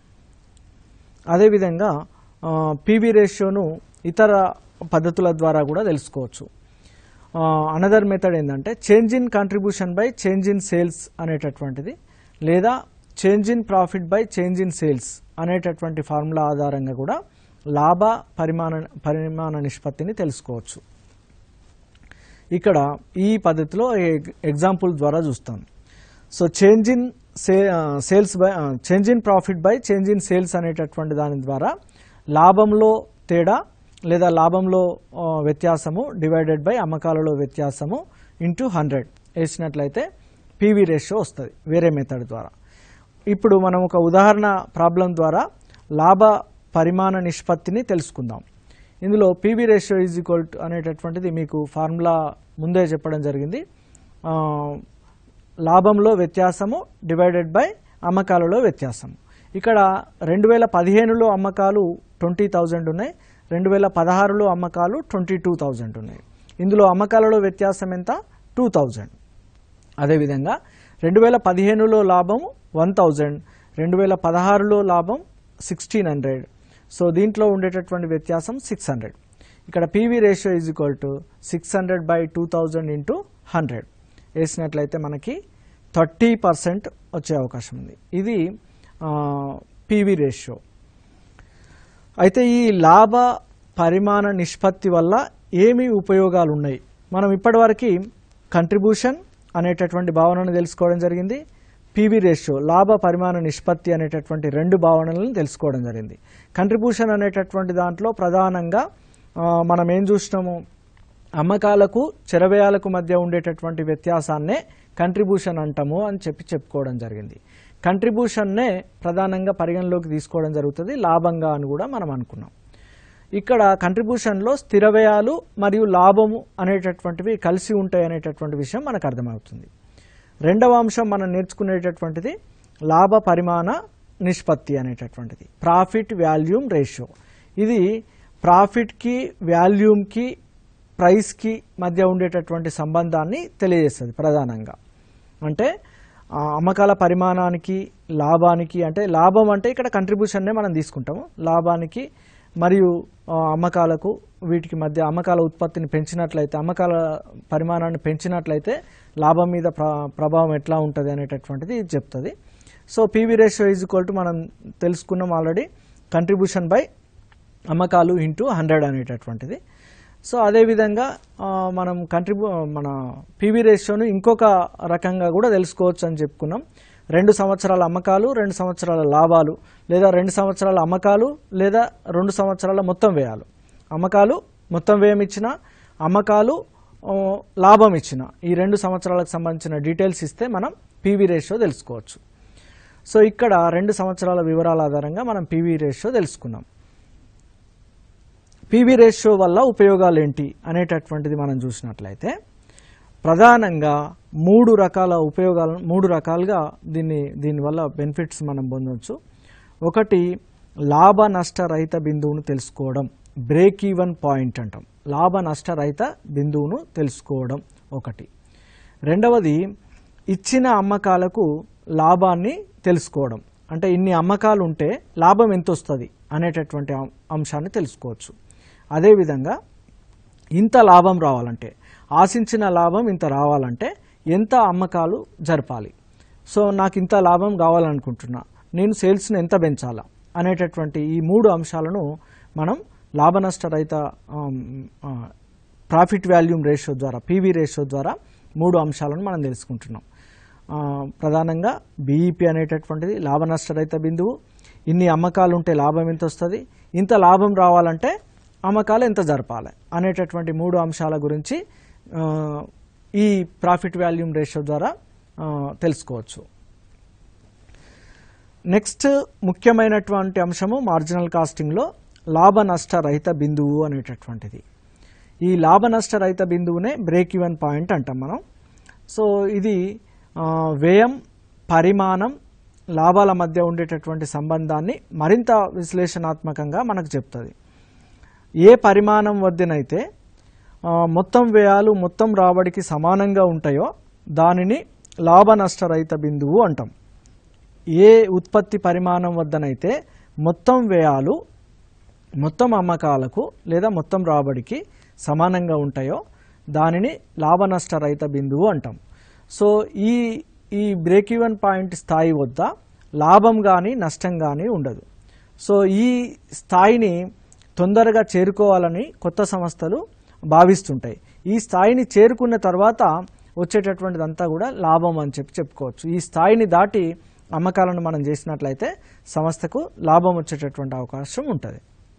A: అదేవిధంగా PV రేషియోను ఇతర పద్ధతుల ద్వారా కూడా తెలుసుకోవచ్చు అనదర్ మెథడ్ ఏంటంటే change in contribution by change in sales అనేటటువంటిది లేదా change in profit by change in sales అనేటటువంటి ఫార్ములా ఆధారంగా కూడా లాభ పరిమాణ పరిమాణ నిష్పత్తిని తెలుసుకోవచ్చు ఇక్కడ ఈ పద్ధతిలో ఎగ్- ఎగ్జాంపుల్ ద్వారా చూస్తాం so change in say sales by change in profit by change in sales అనేటటువంటి దాని ద్వారా లాభంలో తేడా లేదా లాభంలో ఆ, వ్యత్యాసము డివైడెడ్ బై అమ్మకాలలో వ్యత్యాసము ఇంటూ హండ్రెడ్ వేసినట్లయితే పీవీ రేషియో వస్తుంది వేరే మెథడ్ ద్వారా ఇప్పుడు మనం ఒక ఉదాహరణ ప్రాబ్లం ద్వారా లాభ పరిమాణ నిష్పత్తిని తెలుసుకుందాం ఇందులో PV ratio is equal to అనేటటువంటిది మీకు ఫార్ములా ముందే చెప్పడం జరిగింది ఆ, లాభంలో వ్యత్యాసము డివైడెడ్ బై అమ్మకాలలో వ్యత్యాసము ఇక్కడ రెండు వేల పదిహేనులో అమ్మకాలు ట్వంటీ థౌజండ్ ఉన్నాయి రెండు వేల పదహారులో అమ్మకాలు ట్వంటీ టూ థౌజండ్ ఉన్నాయి ఇందులో అమ్మకాలలో వ్యత్యాసం ఎంత టూ థౌజండ్ అదేవిధంగా రెండు వేల పదిహేనులో లాభం వన్ థౌజండ్ రెండు వేల పదహారులో లాభం సిక్స్టీన్ హండ్రెడ్ సో దీంట్లో ఉండేటటువంటి వ్యత్యాసం సిక్స్ హండ్రెడ్ ఇక్కడ PV ratio is equal to six hundred by two thousand into hundred వేసినట్లయితే మనకి థర్టీ పర్సెంట్ వచ్చే అవకాశం ఉంది ఇది పీవీ రేషియో అయితే ఈ లాభ పరిమాణ నిష్పత్తి వల్ల ఏమి ఉపయోగాలు ఉన్నాయి మనం ఇప్పటివరకు కంట్రిబ్యూషన్ అనేటటువంటి భావనను తెలుసుకోవడం జరిగింది పీవీ రేషియో లాభ పరిమాణ నిష్పత్తి అనేటటువంటి రెండు భావనలను తెలుసుకోవడం జరిగింది కంట్రిబ్యూషన్ అనేటటువంటి దాంట్లో ప్రధానంగా ఆ, మనం ఏం చూసినాము అమ్మకాలకు చెరవేయాలకు మధ్య ఉండేటటువంటి వ్యత్యాసాన్నే కంట్రిబ్యూషన్ అంటాము అని చెప్పి చెప్పుకోవడం జరిగింది కంట్రిబ్యూషన్నే ప్రధానంగా పరిగణలోకి తీసుకోవడం జరుగుతుంది లాభంగా అని కూడా మనం అనుకున్నాం ఇక్కడ కంట్రిబ్యూషన్లో స్థిర వ్యయాలు మరియు లాభము అనేటటువంటివి కలిసి ఉంటాయి అనేటటువంటి విషయం మనకు అర్థమవుతుంది రెండవ అంశం మనం నేర్చుకునేటటువంటిది లాభ పరిమాణ నిష్పత్తి అనేటటువంటిది ప్రాఫిట్ వాల్యూమ్ రేషియో ఇది ప్రాఫిట్కి వాల్యూమ్కి ప్రైస్కి మధ్య ఉండేటటువంటి సంబంధాన్ని తెలియజేస్తుంది ప్రధానంగా అంటే ఆ, అమ్మకాల పరిమాణానికి లాభానికి అంటే లాభం అంటే ఇక్కడ కంట్రిబ్యూషన్నే మనం తీసుకుంటాము లాభానికి మరియు ఆ, అమ్మకాలకు వీటికి మధ్య అమ్మకాల ఉత్పత్తిని పెంచినట్లయితే అమ్మకాల పరిమాణాన్ని పెంచినట్లయితే లాభం మీద ప్ర ప్రభావం ఎట్లా ఉంటుంది అనేటటువంటిది ఇది చెప్తుంది so PV ratio is equal to మనం తెలుసుకున్నాం ఆల్రెడీ కంట్రిబ్యూషన్ బై అమ్మకాలు ఇంటూ హండ్రెడ్ అనేటటువంటిది సో అదేవిధంగా ఆ, మనం కంట్రిబ్యూ మన పీవీ రేషియోను ఇంకొక రకంగా కూడా తెలుసుకోవచ్చు అని చెప్పుకున్నాం రెండు సంవత్సరాల అమ్మకాలు రెండు సంవత్సరాల లాభాలు లేదా రెండు సంవత్సరాల అమ్మకాలు లేదా రెండు సంవత్సరాల మొత్తం వ్యయాలు అమ్మకాలు మొత్తం వ్యయం ఇచ్చిన అమ్మకాలు ఆ, లాభం ఇచ్చిన ఈ రెండు సంవత్సరాలకు సంబంధించిన డీటెయిల్స్ ఇస్తే మనం పీవీ రేషియో తెలుసుకోవచ్చు సో ఇక్కడ రెండు సంవత్సరాల వివరాల ఆధారంగా మనం పీవీ రేషియో తెలుసుకున్నాం పీవీ రేషియో వల్ల ఉపయోగాలు ఏంటి అనేటటువంటిది మనం చూసినట్లయితే ప్రధానంగా మూడు రకాల ఉపయోగాలు మూడు రకాలుగా దీన్ని దీనివల్ల బెనిఫిట్స్ మనం పొందవచ్చు ఒకటి లాభ నష్ట రహిత బిందువును తెలుసుకోవడం బ్రేక్ ఈవెన్ పాయింట్ అంటాం లాభ నష్ట రహిత బిందువును తెలుసుకోవడం ఒకటి రెండవది ఇచ్చిన అమ్మకాలకు లాభాన్ని తెలుసుకోవడం అంటే ఇన్ని అమ్మకాలు ఉంటే లాభం ఎంత వస్తుంది అనేటటువంటి అం- అంశాన్ని తెలుసుకోవచ్చు అదేవిధంగా ఇంత లాభం రావాలంటే ఆశించిన లాభం ఇంత రావాలంటే ఎంత అమ్మకాలు జరపాలి సో నాకు ఇంత లాభం కావాలనుకుంటున్నా నేను సేల్స్ను ఎంత పెంచాలా అనేటటువంటి ఈ మూడు అంశాలను మనం లాభ నష్ట రహిత ప్రాఫిట్ వాల్యూమ్ రేషియో ద్వారా పీవీ రేషియో ద్వారా మూడు అంశాలను మనం తెలుసుకుంటున్నాం ఆ, ప్రధానంగా బీఈపీ అనేటటువంటిది లాభ నష్ట రహిత బిందువు ఇన్ని అమ్మకాలు ఉంటే లాభం ఎంత వస్తుంది ఇంత లాభం రావాలంటే అమ్మకాలు ఎంత జరపాలి అనేటటువంటి మూడు అంశాల గురించి ఆ, ఈ ప్రాఫిట్ వాల్యూమ్ రేషియో ద్వారా ఆ, తెలుసుకోవచ్చు నెక్స్ట్ ముఖ్యమైనటువంటి అంశము మార్జినల్ కాస్టింగ్లో లాభ నష్ట రహిత బిందువు అనేటటువంటిది ఈ లాభ నష్ట రహిత బిందువునే బ్రేక్ ఈవెన్ పాయింట్ అంటాం మనం సో ఇది ఆ, వ్యయం పరిమాణం లాభాల మధ్య ఉండేటటువంటి సంబంధాన్ని మరింత విశ్లేషణాత్మకంగా మనకు చెప్తుంది ఏ పరిమాణం వద్దనైతే ఆ, మొత్తం వ్యయాలు మొత్తం రాబడికి సమానంగా ఉంటాయో దానిని లాభ నష్టరహిత బిందువు అంటాం ఏ ఉత్పత్తి పరిమాణం వద్దనైతే మొత్తం వ్యయాలు మొత్తం అమ్మకాలకు లేదా మొత్తం రాబడికి సమానంగా ఉంటాయో దానిని లాభ నష్టరహిత బిందువు అంటాం సో ఈ ఈ బ్రేక్ ఈవెన్ పాయింట్ స్థాయి వద్ద లాభం కానీ నష్టం కానీ ఉండదు సో ఈ స్థాయిని తొందరగా చేరుకోవాలని కొత్త సంస్థలు భావిస్తుంటాయి ఈ స్థాయిని చేరుకున్న తర్వాత వచ్చేటటువంటిదంతా కూడా లాభం అని చెప్పి చెప్పుకోవచ్చు ఈ స్థాయిని దాటి అమ్మకాలను మనం చేసినట్లయితే సంస్థకు లాభం వచ్చేటటువంటి అవకాశం ఉంటుంది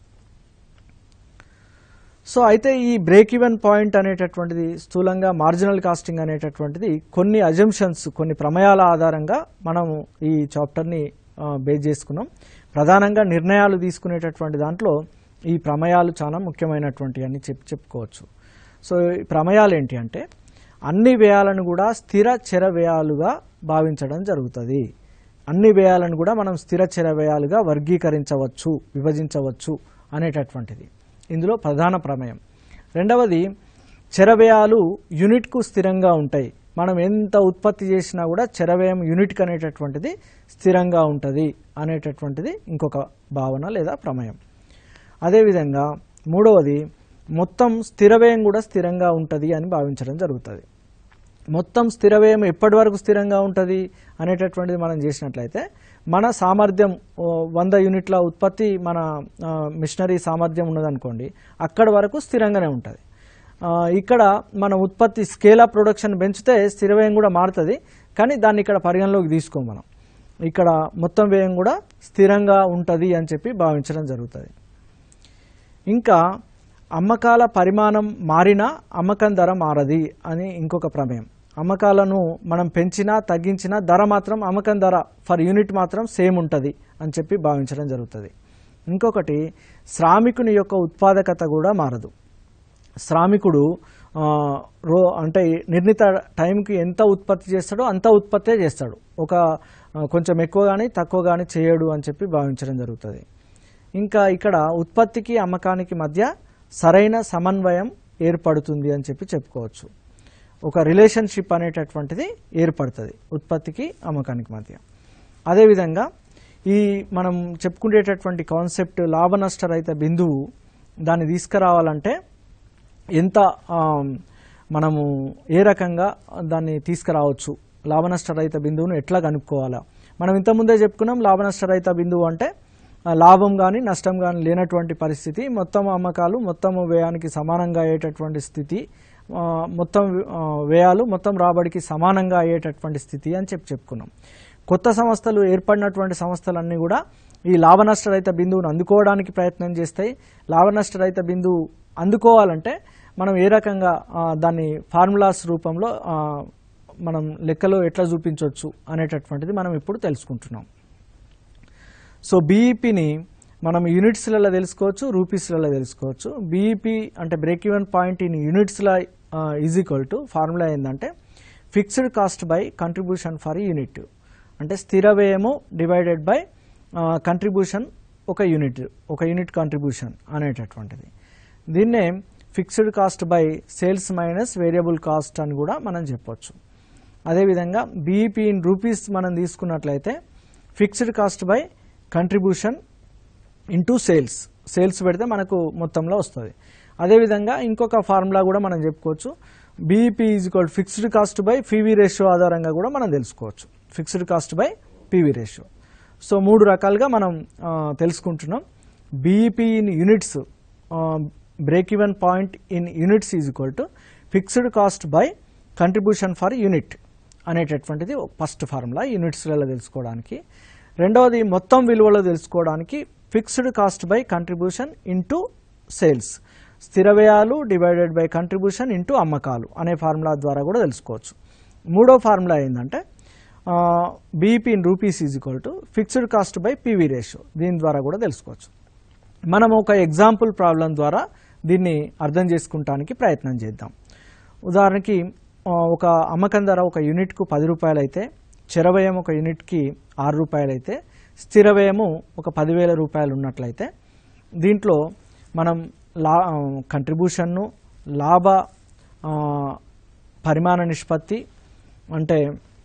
A: సో అయితే ఈ బ్రేక్ ఈవెన్ పాయింట్ అనేటటువంటిది స్థూలంగా మార్జినల్ కాస్టింగ్ అనేటటువంటిది కొన్ని అజంప్షన్స్ కొన్ని ప్రమేయాల ఆధారంగా మనము ఈ చాప్టర్ని బేస్ చేసుకున్నాం ప్రధానంగా నిర్ణయాలు తీసుకునేటటువంటి దాంట్లో ఈ ప్రమేయాలు చాలా ముఖ్యమైనటువంటి అని చెప్పి చెప్పుకోవచ్చు సో ఈ ప్రమేయాలు ఏంటి అంటే అన్ని వ్యయాలను కూడా స్థిర చెర వ్యయాలుగా భావించడం జరుగుతుంది అన్ని వ్యయాలను కూడా మనం స్థిర చెర వ్యయాలుగా వర్గీకరించవచ్చు విభజించవచ్చు అనేటటువంటిది ఇందులో ప్రధాన ప్రమేయం రెండవది చెరవ్యయాలు యూనిట్కు స్థిరంగా ఉంటాయి మనం ఎంత ఉత్పత్తి చేసినా కూడా చెరవ్యయం యూనిట్కి అనేటటువంటిది స్థిరంగా ఉంటుంది అనేటటువంటిది ఇంకొక భావన లేదా ప్రమేయం అదేవిధంగా మూడవది మొత్తం స్థిర వ్యయం కూడా స్థిరంగా ఉంటుంది అని భావించడం జరుగుతుంది మొత్తం స్థిర వ్యయం ఎప్పటి వరకు స్థిరంగా ఉంటుంది అనేటటువంటిది మనం చేసినట్లయితే మన సామర్థ్యం ఓ, వంద యూనిట్ల ఉత్పత్తి మన ఆ, మిషనరీ సామర్థ్యం ఉన్నదనుకోండి అక్కడి వరకు స్థిరంగానే ఉంటుంది ఆ, ఇక్కడ మన ఉత్పత్తి స్కేల్ ఆఫ్ ప్రొడక్షన్ పెంచితే స్థిర వ్యయం కూడా మారుతుంది కానీ దాన్ని ఇక్కడ పరిగణలోకి తీసుకోం మనం ఇక్కడ మొత్తం వ్యయం కూడా స్థిరంగా ఉంటుంది అని చెప్పి భావించడం జరుగుతుంది ఇంకా అమ్మకాల పరిమాణం మారినా అమ్మకం ధర మారది అని ఇంకొక ప్రమేయం అమ్మకాలను మనం పెంచినా తగ్గించినా ధర మాత్రం అమ్మకం ధర ఫర్ యూనిట్ మాత్రం సేమ్ ఉంటుంది అని చెప్పి భావించడం జరుగుతుంది ఇంకొకటి శ్రామికుని యొక్క ఉత్పాదకత కూడా మారదు శ్రామికుడు ఆ, రో అంటే నిర్ణీత టైంకి ఎంత ఉత్పత్తి చేస్తాడో అంత ఉత్పత్తే చేస్తాడు ఒక ఆ, కొంచెం ఎక్కువ కానీ తక్కువ కానీ చేయడు అని చెప్పి భావించడం జరుగుతుంది ఇంకా ఇక్కడ ఉత్పత్తికి అమ్మకానికి మధ్య సరైన సమన్వయం ఏర్పడుతుంది అని చెప్పి చెప్పుకోవచ్చు ఒక రిలేషన్షిప్ అనేటటువంటిది ఏర్పడుతుంది ఉత్పత్తికి అమ్మకానికి మధ్య అదేవిధంగా ఈ మనం చెప్పుకునేటటువంటి కాన్సెప్ట్ లాభ నష్టరహిత బిందువు దాన్ని తీసుకురావాలంటే ఎంత ఆ, మనము ఏ రకంగా దాన్ని తీసుకురావచ్చు లాభ నష్టరహిత బిందువును ఎట్లా కనుక్కోవాలా మనం ఇంతకుముందే చెప్పుకున్నాం లాభ నష్టరహిత బిందువు అంటే ఆ, లాభం కానీ నష్టం కానీ లేనటువంటి పరిస్థితి మొత్తం అమ్మకాలు మొత్తం వ్యయానికి సమానంగా అయ్యేటటువంటి స్థితి ఆ, మొత్తం ఆ, వ్యయాలు మొత్తం రాబడికి సమానంగా అయ్యేటటువంటి స్థితి అని చెప్పి చెప్పుకున్నాం కొత్త సంస్థలు ఏర్పడినటువంటి సంస్థలన్నీ కూడా ఈ లాభ నష్టరహిత బిందువును అందుకోవడానికి ప్రయత్నం చేస్తాయి లాభ నష్టరహిత బిందువు అందుకోవాలంటే మనం ఏ రకంగా ఆ, దాన్ని ఫార్ములాస్ రూపంలో ఆ, మనం లెక్కలో ఎట్లా చూపించవచ్చు అనేటటువంటిది మనం ఇప్పుడు తెలుసుకుంటున్నాం సో బీఈపీని మనం యూనిట్స్లలో తెలుసుకోవచ్చు రూపీస్లలో తెలుసుకోవచ్చు బీఈపీ అంటే బ్రేక్ ఈవెన్ పాయింట్ ఇన్ యూనిట్స్లో ఈజ్ ఈక్వల్ టు ఫార్ములా ఏంటంటే fixed cost by contribution for unit అంటే స్థిర వ్యయము డివైడెడ్ బై కంట్రిబ్యూషన్ ఒక యూనిట్ ఒక యూనిట్ కంట్రిబ్యూషన్ అనేటటువంటిది దీన్నే fixed cost by sales minus variable cost అని కూడా మనం చెప్పొచ్చు అదేవిధంగా బీఈపీ ఇన్ రూపీస్ మనం తీసుకున్నట్లయితే fixed cost by contribution into sales sales పెడితే మనకు మొత్తంలో వస్తుంది అదేవిధంగా ఇంకొక ఫార్ములా కూడా మనం చెప్పుకోవచ్చు BEP is equal fixed cost by PV ratio ఆధారంగా కూడా మనం తెలుసుకోవచ్చు fixed cost by PV ratio so మూడు రకాలుగా మనం ఆ, తెలుసుకుంటున్నాం BEP in units break even point in units is equal to fixed cost by contribution for unit అనేటటువంటిది ఫస్ట్ ఫార్ములా యూనిట్స్లలో తెలుసుకోవడానికి రెండవది మొత్తం విలువలో తెలుసుకోవడానికి fixed cost by contribution into sales స్థిర వ్యయాలు డివైడెడ్ బై కంట్రిబ్యూషన్ ఇంటూ అమ్మకాలు అనే ఫార్ములా ద్వారా కూడా తెలుసుకోవచ్చు మూడో ఫార్ములా ఏంటంటే BEP in rupees is equal to fixed cost by PV ratio దీని ద్వారా కూడా తెలుసుకోవచ్చు మనం ఒక ఎగ్జాంపుల్ ప్రాబ్లం ద్వారా దీన్ని అర్థం చేసుకుంటానికి ప్రయత్నం చేద్దాం ఉదాహరణకి ఆ, ఒక అమ్మకం ధర ఒక యూనిట్కు పది రూపాయలు అయితే చెరవయం ఒక యూనిట్కి ఆరు రూపాయలు అయితే స్థిర వ్యయము ఒక పదివేల రూపాయలు ఉన్నట్లయితే దీంట్లో మనం లా కంట్రిబ్యూషన్ను లాభ ఆ, పరిమాణ నిష్పత్తి అంటే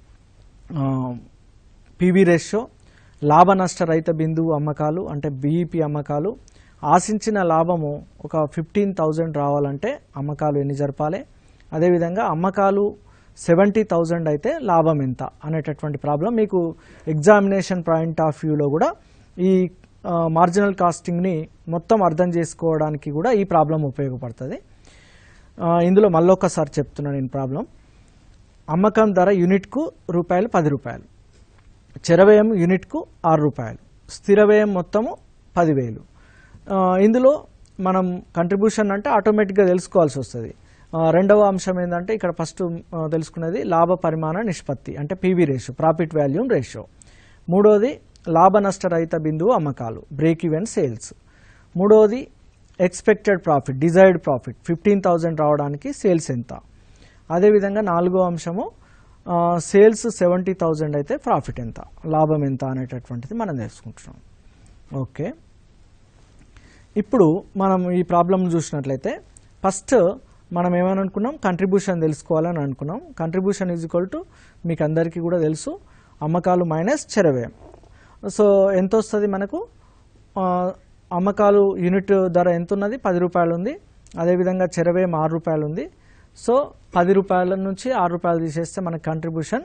A: పీవీ రేషియో లాభ నష్ట రహిత బిందువు అమ్మకాలు అంటే బీఈపీ అమ్మకాలు ఆశించిన లాభము ఒక ఫిఫ్టీన్ థౌజండ్ రావాలంటే అమ్మకాలు ఎన్ని జరపాలి అదేవిధంగా అమ్మకాలు సెవెంటీ థౌజండ్ అయితే లాభం ఎంత అనేటటువంటి ప్రాబ్లం మీకు ఎగ్జామినేషన్ పాయింట్ ఆఫ్ వ్యూలో కూడా ఈ మార్జినల్ కాస్టింగ్ని మొత్తం అర్థం చేసుకోవడానికి కూడా ఈ ప్రాబ్లం ఉపయోగపడుతుంది ఆ, ఇందులో మళ్ళొక్కసారి చెప్తున్నాను నేను ప్రాబ్లం అమ్మకం ధర యూనిట్కు రూపాయలు పది రూపాయలు చెరవ్యయం యూనిట్కు ఆరు రూపాయలు స్థిర వ్యయం మొత్తము పదివేలు ఆ, ఇందులో మనం కంట్రిబ్యూషన్ అంటే ఆటోమేటిక్గా తెలుసుకోవాల్సి వస్తుంది ఆ, రెండవ అంశం ఏంటంటే ఇక్కడ ఫస్ట్ ఆ, తెలుసుకునేది లాభ పరిమాణ నిష్పత్తి అంటే PV ratio profit volume ratio మూడోది లాభ నష్టరహిత బిందువు అమ్మకాలు బ్రేక్ ఈవెన్ సేల్స్ మూడోది expected profit desired profit fifteen thousand రావడానికి సేల్స్ ఎంత అదేవిధంగా నాలుగో అంశము ఆ, సేల్స్ సెవెంటీ థౌజండ్ అయితే ప్రాఫిట్ ఎంత లాభం ఎంత అనేటటువంటిది మనం తెలుసుకుంటున్నాం ఓకే ఇప్పుడు మనం ఈ ప్రాబ్లం చూసినట్లయితే ఫస్ట్ మనం ఏమని అనుకున్నాం కంట్రిబ్యూషన్ తెలుసుకోవాలని అనుకున్నాం కంట్రిబ్యూషన్ ఈజ్ ఈక్వల్ టు మీకు అందరికీ కూడా తెలుసు అమ్మకాలు మైనస్ చెరవ్యయం సో ఎంత వస్తుంది మనకు ఆ, అమ్మకాలు యూనిట్ ధర ఎంత ఉన్నది పది రూపాయలు ఉంది అదేవిధంగా చెరవ్యయం ఆరు రూపాయలు ఉంది సో పది రూపాయల నుంచి ఆరు రూపాయలు తీసేస్తే మనకి కంట్రిబ్యూషన్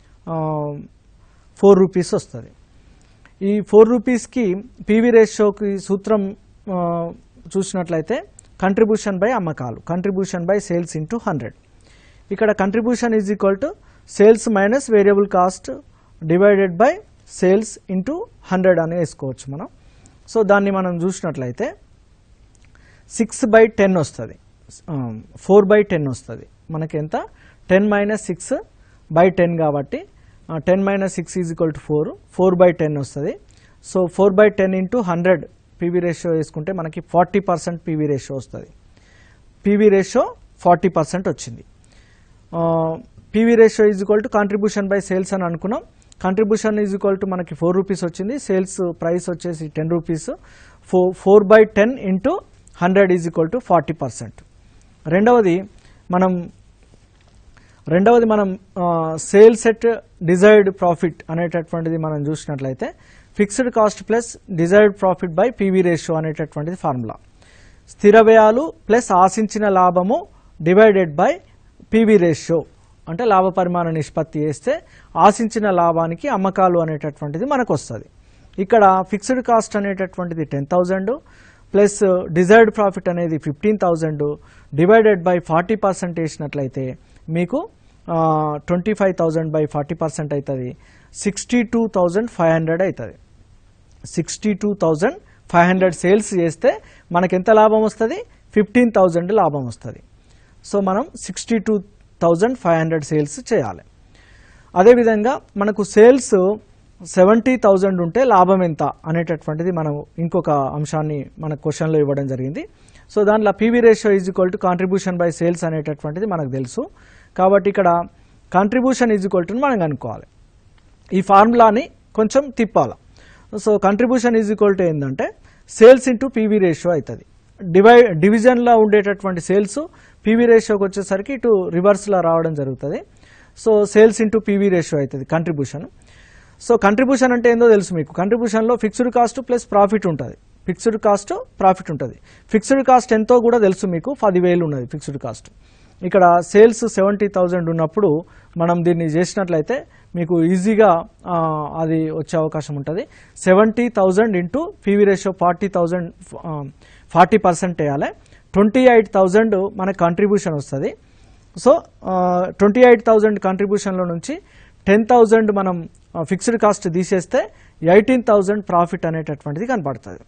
A: ఫోర్ రూపీస్ వస్తుంది ఈ ఫోర్ రూపీస్కి పీవీ రేషియోకి సూత్రం ఆ, చూసినట్లయితే కంట్రిబ్యూషన్ బై అమ్మకాలు contribution by sales into hundred ఇక్కడ contribution is equal to sales minus variable cost divided by sales into hundred అని వేసుకోవచ్చు మనం సో దాన్ని మనం చూసినట్లయితే సిక్స్ బై టెన్ వస్తుంది ఫోర్ బై టెన్ వస్తుంది మనకి ఎంత ten minus six by ten కాబట్టి ten minus six is equal to four four by ten వస్తుంది so four by ten into hundred PV ratio వేసుకుంటే మనకి ఫార్టీ పర్సెంట్ పీవీ రేషియో వస్తుంది PV ratio forty percent వచ్చింది PV ratio is equal to contribution by sales అని అనుకున్నాం contribution is equal to మనకి four rupees వచ్చింది sales price వచ్చేసి ten rupees four four by ten into hundred is equal to forty percent రెండవది మనం రెండవది మనం సేల్ సెట్ డిజైర్డ్ ప్రాఫిట్ అనేటటువంటిది మనం చూసినట్లయితే fixed cost plus desired profit by PV ratio అనేటటువంటిది ఫార్ములా స్థిర వ్యయాలు ప్లస్ ఆశించిన లాభము డివైడెడ్ బై పీవీ రేషియో అంటే లాభ పరిమాణ నిష్పత్తి వేస్తే ఆశించిన లాభానికి అమ్మకాలు అనేటటువంటిది మనకు వస్తుంది ఇక్కడ ఫిక్స్డ్ కాస్ట్ అనేటటువంటిది ten thousand plus desired profit అనేది fifteen thousand divided by forty percent వేసినట్లయితే మీకు twenty five thousand by forty percent అవుతుంది sixty two thousand five hundred అవుతుంది sixty two thousand five hundred sales చేస్తే మనకి ఎంత లాభం వస్తుంది ఫిఫ్టీన్ థౌజండ్ లాభం వస్తుంది సో మనం sixty two thousand five hundred sales చేయాలి అదేవిధంగా మనకు సేల్స్ సెవెంటీ థౌజండ్ ఉంటే లాభం ఎంత అనేటటువంటిది మనం ఇంకొక అంశాన్ని మన క్వశ్చన్లో ఇవ్వడం జరిగింది సో దాంట్లో PV ratio is equal to contribution by sales అనేటటువంటిది మనకు తెలుసు కాబట్టి ఇక్కడ కాంట్రిబ్యూషన్ ఈజ్ ఈక్వల్ టు మనం కనుక్కోవాలి ఈ ఫార్ములాని కొంచెం తిప్పాలి so contribution is equal to ఏంటంటే సేల్స్ ఇంటూ పీవీ రేషియో అవుతుంది డివై డివిజన్లో ఉండేటటువంటి సేల్స్ పీవీ రేషియోకి వచ్చేసరికి ఇటు రివర్స్లో రావడం జరుగుతుంది so sales into PV ratio అవుతుంది కంట్రిబ్యూషన్ సో కంట్రిబ్యూషన్ అంటే ఏందో తెలుసు మీకు కంట్రిబ్యూషన్లో ఫిక్స్డ్ కాస్ట్ ప్లస్ ప్రాఫిట్ ఉంటుంది ఫిక్స్డ్ కాస్ట్ ప్రాఫిట్ ఉంటుంది ఫిక్స్డ్ కాస్ట్ ఎంతో కూడా తెలుసు మీకు పదివేలు ఉన్నది ఫిక్స్డ్ కాస్ట్ ఇక్కడ సేల్స్ సెవెంటీ థౌజండ్ ఉన్నప్పుడు మనం దీన్ని చేసినట్లయితే మీకు ఈజీగా ఆ, అది వచ్చే అవకాశం ఉంటుంది seventy thousand into PV ratio forty thousand forty percent వేయాలి ట్వంటీ ఎయిట్ థౌజండ్ మనకు కంట్రిబ్యూషన్ వస్తుంది సో ట్వంటీ ఎయిట్ థౌజండ్ కంట్రిబ్యూషన్లో నుంచి టెన్ థౌజండ్ మనం ఫిక్స్డ్ కాస్ట్ తీసేస్తే ఎయిటీన్ థౌజండ్ ప్రాఫిట్ అనేటటువంటిది కనపడుతుంది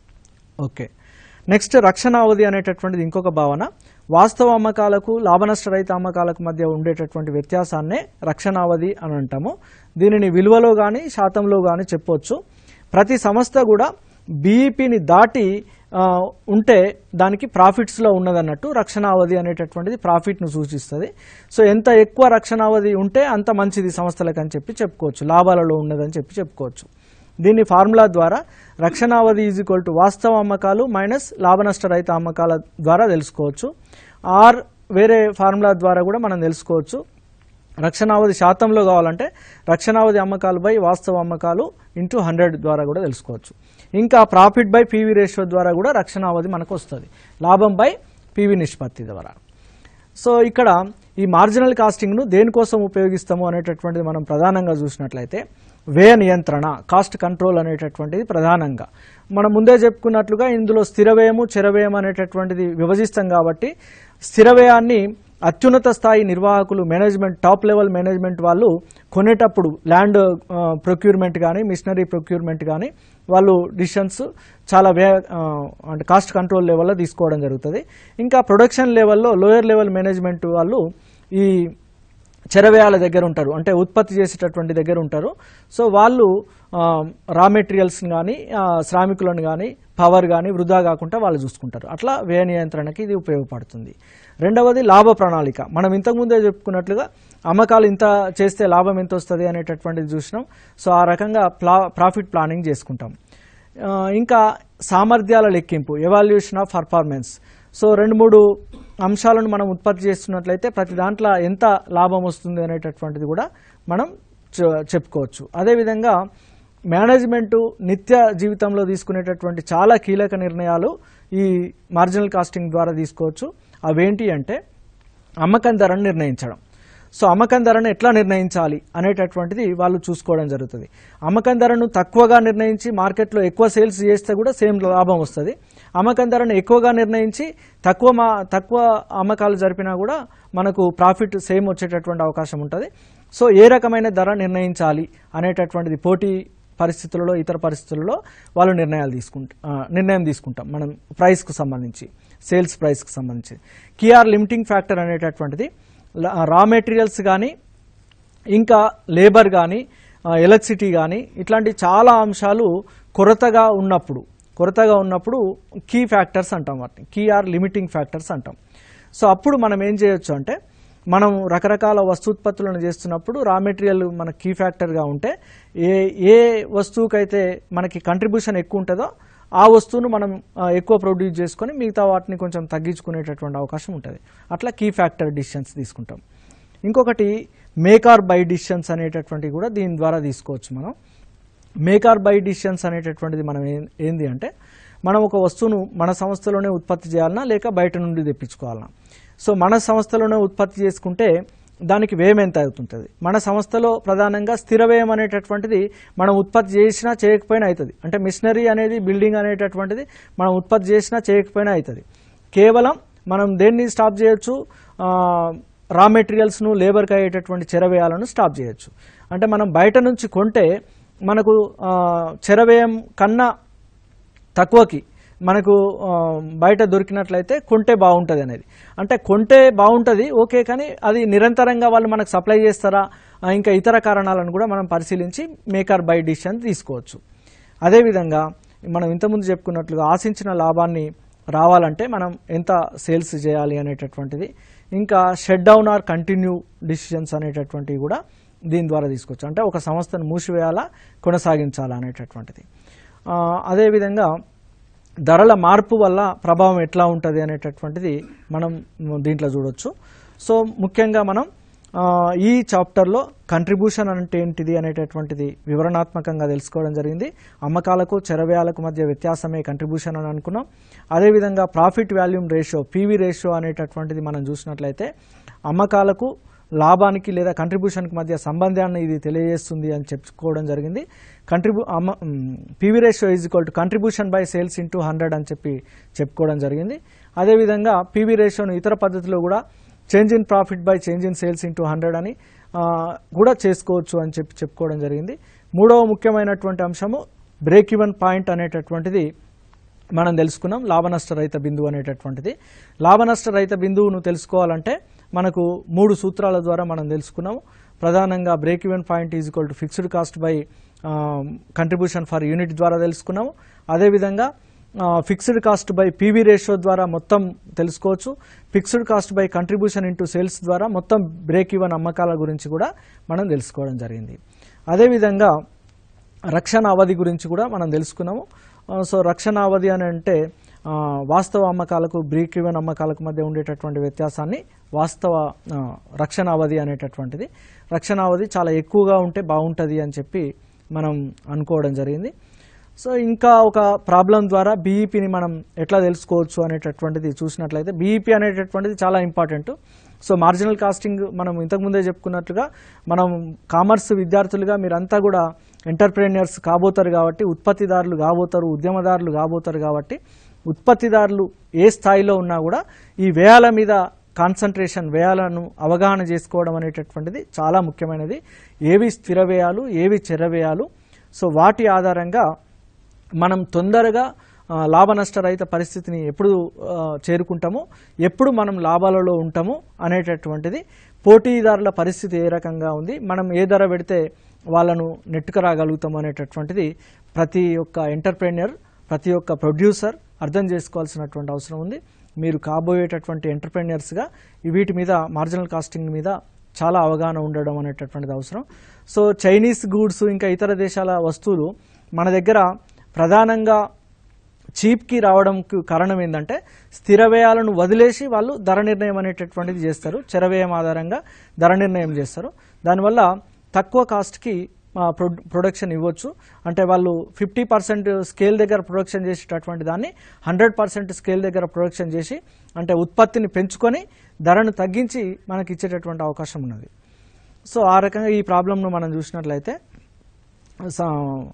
A: ఓకే నెక్స్ట్ రక్షణ అవధి అనేటటువంటిది ఇంకొక భావన వాస్తవ అమ్మకాలకు లాభనష్టరహిత అమ్మకాలకు మధ్య ఉండేటటువంటి వ్యత్యాసాన్నే రక్షణ అవధి అని అంటాము దీనిని విలువలో కానీ శాతంలో కానీ చెప్పొచ్చు ప్రతి సంస్థ కూడా బీఈపీని దాటి ఆ, ఉంటే దానికి ప్రాఫిట్స్లో ఉన్నదన్నట్టు రక్షణావధి అనేటటువంటిది ప్రాఫిట్ను సూచిస్తుంది సో ఎంత ఎక్కువ రక్షణావధి ఉంటే అంత మంచిది సంస్థలకు అని చెప్పి చెప్పుకోవచ్చు లాభాలలో ఉన్నదని చెప్పి చెప్పుకోవచ్చు దీన్ని ఫార్ములా ద్వారా రక్షణావధి ఈజ్ ఈక్వల్ టు వాస్తవ అమ్మకాలు మైనస్ లాభనష్టరహిత అమ్మకాల ద్వారా తెలుసుకోవచ్చు ఆర్ వేరే ఫార్ములా ద్వారా కూడా మనం తెలుసుకోవచ్చు రక్షణావధి శాతంలో కావాలంటే రక్షణావధి అమ్మకాలు బై వాస్తవ అమ్మకాలు ఇంటూ హండ్రెడ్ ద్వారా కూడా తెలుసుకోవచ్చు ఇంకా ప్రాఫిట్ బై పీవీ రేషియో ద్వారా కూడా రక్షణావధి మనకు వస్తుంది లాభం బై పీవీ నిష్పత్తి ద్వారా సో ఇక్కడ ఈ మార్జినల్ కాస్టింగ్ను దేనికోసం ఉపయోగిస్తాము అనేటటువంటిది మనం ప్రధానంగా చూసినట్లయితే వ్యయ నియంత్రణ కాస్ట్ కంట్రోల్ అనేటటువంటిది ప్రధానంగా మనం ముందే చెప్పుకున్నట్లుగా ఇందులో స్థిర వ్యయము చర వ్యయం అనేటటువంటిది విభజిస్తాం కాబట్టి స్థిర వ్యయాన్ని అత్యున్నత స్థాయి నిర్వాహకులు మేనేజ్మెంట్ టాప్ లెవెల్ మేనేజ్మెంట్ వాళ్ళు కొనేటప్పుడు ల్యాండ్ ప్రొక్యూర్మెంట్ కానీ మిషనరీ ప్రొక్యూర్మెంట్ కానీ వాళ్ళు డిసిషన్స్ చాలా వే ఆ, అంటే కాస్ట్ కంట్రోల్ లెవెల్లో తీసుకోవడం జరుగుతుంది ఇంకా ప్రొడక్షన్ లెవెల్లో లోయర్ లెవెల్ మేనేజ్మెంట్ వాళ్ళు ఈ చెరవేయాల దగ్గర ఉంటారు అంటే ఉత్పత్తి చేసేటటువంటి దగ్గర ఉంటారు సో వాళ్ళు రా మెటీరియల్స్ కానీ శ్రామికులను కానీ పవర్ కానీ వృధా కాకుండా వాళ్ళు చూసుకుంటారు అట్లా వ్యయ నియంత్రణకి ఇది ఉపయోగపడుతుంది రెండవది లాభ ప్రణాళిక మనం ఇంతకుముందే చెప్పుకున్నట్లుగా అమ్మకాలు ఇంత చేస్తే లాభం ఎంత వస్తుంది అనేటటువంటిది చూసినాం సో ఆ రకంగా ప్లా ప్రాఫిట్ ప్లానింగ్ చేసుకుంటాం ఆ, ఇంకా సామర్థ్యాల లెక్కింపు ఎవాల్యుయేషన్ ఆఫ్ పర్ఫార్మెన్స్ సో రెండు మూడు అంశాలను మనం ఉత్పత్తి చేస్తున్నట్లయితే ప్రతి దాంట్లో ఎంత లాభం వస్తుంది అనేటటువంటిది కూడా మనం చె- చెప్పుకోవచ్చు అదేవిధంగా మేనేజ్మెంటు నిత్య జీవితంలో తీసుకునేటటువంటి చాలా కీలక నిర్ణయాలు ఈ మార్జినల్ కాస్టింగ్ ద్వారా తీసుకోవచ్చు అవేంటి అంటే అమ్మకం ధరను నిర్ణయించడం సో అమ్మకం ధరను ఎట్లా నిర్ణయించాలి అనేటటువంటిది వాళ్ళు చూసుకోవడం జరుగుతుంది అమ్మకం ధరను తక్కువగా నిర్ణయించి మార్కెట్లో ఎక్కువ సేల్స్ చేస్తే కూడా సేమ్ లాభం వస్తుంది అమ్మకం ధరను ఎక్కువగా నిర్ణయించి తక్కువ మా తక్కువ అమ్మకాలు జరిపినా కూడా మనకు ప్రాఫిట్ సేమ్ వచ్చేటటువంటి అవకాశం ఉంటుంది సో ఏ రకమైన ధర నిర్ణయించాలి అనేటటువంటిది పోటీ పరిస్థితులలో ఇతర పరిస్థితులలో వాళ్ళు నిర్ణయాలు తీసుకుంటా ఆ, నిర్ణయం తీసుకుంటాం మనం ప్రైస్కు సంబంధించి సేల్స్ ప్రైస్కి సంబంధించి కిఆర్ లిమిటింగ్ ఫ్యాక్టర్ అనేటటువంటిది రా మెటీరియల్స్ కానీ ఇంకా లేబర్ కానీ ఎలక్ట్రిసిటీ కానీ ఇట్లాంటి చాలా అంశాలు కొరతగా ఉన్నప్పుడు కొరతగా ఉన్నప్పుడు కీ ఫ్యాక్టర్స్ అంటాం వాటిని కీ ఆర్ లిమిటింగ్ ఫ్యాక్టర్స్ అంటాం సో అప్పుడు మనం ఏం చేయొచ్చు అంటే మనం రకరకాల వస్తూత్పత్తులను చేస్తున్నప్పుడు రా మెటీరియల్ మన కీ ఫ్యాక్టర్గా ఉంటే ఏ ఏ వస్తువుకైతే మనకి కంట్రిబ్యూషన్ ఎక్కువ ఉంటుందో ఆ వస్తువును మనం ఆ, ఎక్కువ ప్రొడ్యూస్ చేసుకొని మిగతా వాటిని కొంచెం తగ్గించుకునేటటువంటి అవకాశం ఉంటుంది అట్లా కీ ఫ్యాక్టర్ డిసిషన్స్ తీసుకుంటాం ఇంకొకటి మేక్ ఆర్ బై డిసిషన్స్ అనేటటువంటివి కూడా దీని ద్వారా తీసుకోవచ్చు మనం మేక్ ఆర్ బై డిసిషన్స్ అనేటటువంటిది మనం ఏం- ఏంది అంటే మనం ఒక వస్తువును మన సంస్థలోనే ఉత్పత్తి చేయాలన్నా లేక బయట నుండి తెప్పించుకోవాలన్నా సో మన సంస్థలోనే ఉత్పత్తి చేసుకుంటే దానికి వ్యయం ఎంత అవుతుంటుంది మన సంస్థలో ప్రధానంగా స్థిర వ్యయం అనేటటువంటిది మనం ఉత్పత్తి చేసినా చేయకపోయినా అవుతుంది అంటే మిషనరీ అనేది బిల్డింగ్ అనేటటువంటిది మనం ఉత్పత్తి చేసినా చేయకపోయినా అవుతుంది కేవలం మనం దేన్ని స్టాప్ చేయొచ్చు ఆ, రా మెటీరియల్స్ను లేబర్కి అయ్యేటటువంటి చెరవేయాలను స్టాప్ చేయొచ్చు అంటే మనం బయట నుంచి కొంటే మనకు ఆ, చెరవేయం కన్నా తక్కువకి మనకు ఆ, బయట దొరికినట్లయితే కొంటే బాగుంటుంది అనేది అంటే కొంటే బాగుంటుంది ఓకే కానీ అది నిరంతరంగా వాళ్ళు మనకు సప్లై చేస్తారా ఆ, ఇంకా ఇతర కారణాలను కూడా మనం పరిశీలించి మేకర్ బై డిసిషన్ తీసుకోవచ్చు అదేవిధంగా మనం ఇంతకుముందు చెప్పుకున్నట్లుగా ఆశించిన లాభాన్ని రావాలంటే మనం ఎంత సేల్స్ చేయాలి అనేటటువంటిది ఇంకా shut down or continue decisions అనేటటువంటివి కూడా దీని ద్వారా తీసుకోవచ్చు అంటే ఒక సంస్థను మూసివేయాలా కొనసాగించాలా అనేటటువంటిది ఆ, అదేవిధంగా ధరల మార్పు వల్ల ప్రభావం ఎట్లా ఉంటుంది అనేటటువంటిది మనం దీంట్లో చూడొచ్చు సో ముఖ్యంగా మనం ఆ, ఈ చాప్టర్లో కంట్రిబ్యూషన్ అంటే ఏంటిది అనేటటువంటిది వివరణాత్మకంగా తెలుసుకోవడం జరిగింది అమ్మకాలకు చెరవ్యాలకు మధ్య వ్యత్యాసమే కంట్రిబ్యూషన్ అని అనుకున్నాం అదేవిధంగా profit volume ratio PV ratio అనేటటువంటిది మనం చూసినట్లయితే అమ్మకాలకు లాభానికి లేదా కంట్రిబ్యూషన్కి మధ్య సంబంధాన్ని ఇది తెలియజేస్తుంది అని చెప్పుకోవడం జరిగింది కంట్రిబ్యూ అమ్మ PV ratio is equal to contribution by sales into hundred అని చెప్పి చెప్పుకోవడం జరిగింది అదేవిధంగా పీవీ రేషియోను ఇతర పద్ధతిలో కూడా change in profit by change in sales into hundred అని ఆ, కూడా చేసుకోవచ్చు అని చెప్పి చెప్పుకోవడం జరిగింది మూడవ ముఖ్యమైనటువంటి అంశము బ్రేక్ ఈవెన్ పాయింట్ అనేటటువంటిది మనం తెలుసుకున్నాం లాభనష్ట రహిత బిందువు అనేటటువంటిది లాభనష్ట రహిత బిందువును తెలుసుకోవాలంటే మనకు మూడు సూత్రాల ద్వారా మనం తెలుసుకున్నాము ప్రధానంగా break even point is equal to fixed cost by contribution for unit ద్వారా తెలుసుకున్నాము అదేవిధంగా fixed cost by PV ratio ద్వారా మొత్తం తెలుసుకోవచ్చు fixed cost by contribution into sales ద్వారా మొత్తం బ్రేక్ ఈవెన్ అమ్మకాల గురించి కూడా మనం తెలుసుకోవడం జరిగింది అదేవిధంగా రక్షణ అవధి గురించి కూడా మనం తెలుసుకున్నాము ఆ, సో రక్షణ అవధి అని అంటే ఆ, వాస్తవ అమ్మకాలకు బ్రేక్ ఈవెన్ అమ్మకాలకు మధ్య ఉండేటటువంటి వ్యత్యాసాన్ని వాస్తవ ఆ, రక్షణ అవధి అనేటటువంటిది రక్షణ అవధి చాలా ఎక్కువగా ఉంటే బాగుంటుంది అని చెప్పి మనం అనుకోవడం జరిగింది సో ఇంకా ఒక ప్రాబ్లం ద్వారా బీఈపీని మనం ఎట్లా తెలుసుకోవచ్చు అనేటటువంటిది చూసినట్లయితే బీఈపీ అనేటటువంటిది చాలా ఇంపార్టెంట్ సో మార్జినల్ కాస్టింగ్ మనం ఇంతకుముందే చెప్పుకున్నట్లుగా మనం కామర్స్ విద్యార్థులుగా మీరంతా కూడా ఎంటర్ప్రెన్యూర్స్ కాబోతారు కాబట్టి ఉత్పత్తిదారులు కాబోతారు ఉద్యమదారులు కాబోతారు కాబట్టి ఉత్పత్తిదారులు ఏ స్థాయిలో ఉన్నా కూడా ఈ వ్యయాల మీద కాన్సన్ట్రేషన్ వ్యయాలను అవగాహన చేసుకోవడం అనేటటువంటిది చాలా ముఖ్యమైనది ఏవి స్థిర వ్యయాలు ఏవి చెర వ్యయాలు సో వాటి ఆధారంగా మనం తొందరగా ఆ, లాభ నష్టరహిత పరిస్థితిని ఎప్పుడు ఆ, చేరుకుంటామో ఎప్పుడు మనం లాభాలలో ఉంటామో అనేటటువంటిది పోటీదారుల పరిస్థితి ఏ రకంగా ఉంది మనం ఏ ధర పెడితే వాళ్ళను నెట్టుకు రాగలుగుతాం అనేటటువంటిది ప్రతి ఒక్క ఎంటర్ప్రెన్యూర్ ప్రతి ఒక్క ప్రొడ్యూసర్ అర్థం చేసుకోవాల్సినటువంటి అవసరం ఉంది మీరు కాబోయేటటువంటి ఎంటర్ప్రెన్యూర్స్గా వీటి మీద మార్జినల్ కాస్టింగ్ మీద చాలా అవగాహన ఉండడం అనేటటువంటిది అవసరం సో చైనీస్ గూడ్స్ ఇంకా ఇతర దేశాల వస్తువులు మన దగ్గర ప్రధానంగా చీప్కి రావడంకు కారణం ఏంటంటే స్థిర వ్యయాలను వదిలేసి వాళ్ళు ధర నిర్ణయం అనేటటువంటిది చేస్తారు చర వ్యయం ఆధారంగా ధర నిర్ణయం చేస్తారు దానివల్ల తక్కువ కాస్ట్కి ఆ, ప్రొ- ప్రొడక్షన్ ఇవ్వచ్చు అంటే వాళ్ళు ఫిఫ్టీ పర్సెంట్ స్కేల్ దగ్గర ప్రొడక్షన్ చేసేటటువంటి దాన్ని హండ్రెడ్ పర్సెంట్ స్కేల్ దగ్గర ప్రొడక్షన్ చేసి అంటే ఉత్పత్తిని పెంచుకొని ధరను తగ్గించి మనకి ఇచ్చేటటువంటి అవకాశం ఉన్నది సో ఆ రకంగా ఈ ప్రాబ్లంను మనం చూసినట్లయితే స-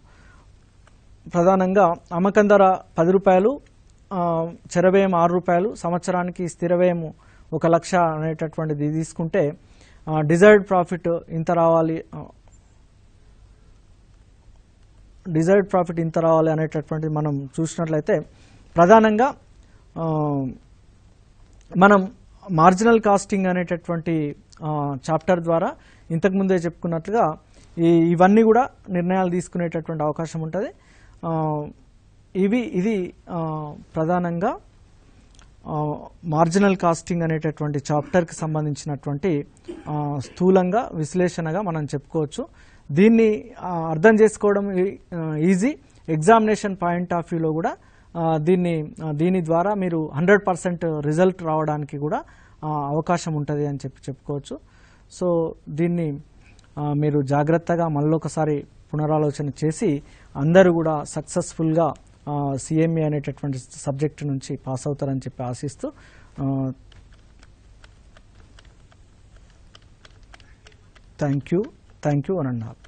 A: ప్రధానంగా అమ్మకం ధర పది రూపాయలు ఆ, చెరవ్యయం ఆరు రూపాయలు సంవత్సరానికి స్థిర వ్యయం ఒక లక్ష అనేటటువంటిది తీసుకుంటే డిజైర్డ్ ప్రాఫిట్ ఇంత రావాలి డిజైర్డ్ ప్రాఫిట్ ఇంత రావాలి అనేటటువంటిది మనం చూసినట్లయితే ప్రధానంగా ఆ, మనం మార్జినల్ కాస్టింగ్ అనేటటువంటి చాప్టర్ ద్వారా ఇంతకుముందే చెప్పుకున్నట్లుగా ఈ ఇవన్నీ కూడా నిర్ణయాలు తీసుకునేటటువంటి అవకాశం ఉంటుంది ఆ, ఇవి ఇది ఆ, ప్రధానంగా ఆ, మార్జినల్ కాస్టింగ్ అనేటటువంటి చాప్టర్కి సంబంధించినటువంటి ఆ, స్థూలంగా విశ్లేషణగా మనం చెప్పుకోవచ్చు దీన్ని ఆ, అర్థం చేసుకోవడం ఈ- ఆ, ఈజీ ఎగ్జామినేషన్ పాయింట్ ఆఫ్ వ్యూలో కూడా ఆ, దీన్ని ఆ, దీని ద్వారా మీరు హండ్రెడ్ పర్సెంట్ రిజల్ట్ రావడానికి కూడా ఆ, అవకాశం ఉంటుంది అని చెప్పి చెప్పుకోవచ్చు సో దీన్ని ఆ, మీరు జాగ్రత్తగా మళ్ళొకసారి పునరాలోచన చేసి అందరూ కూడా సక్సెస్ఫుల్గా సిఎంఏ అనేటటువంటి సబ్జెక్టు నుంచి పాస్ అవుతారని చెప్పి ఆశిస్తూ థ్యాంక్ యూ థ్యాంక్ యూ అని అన్నారు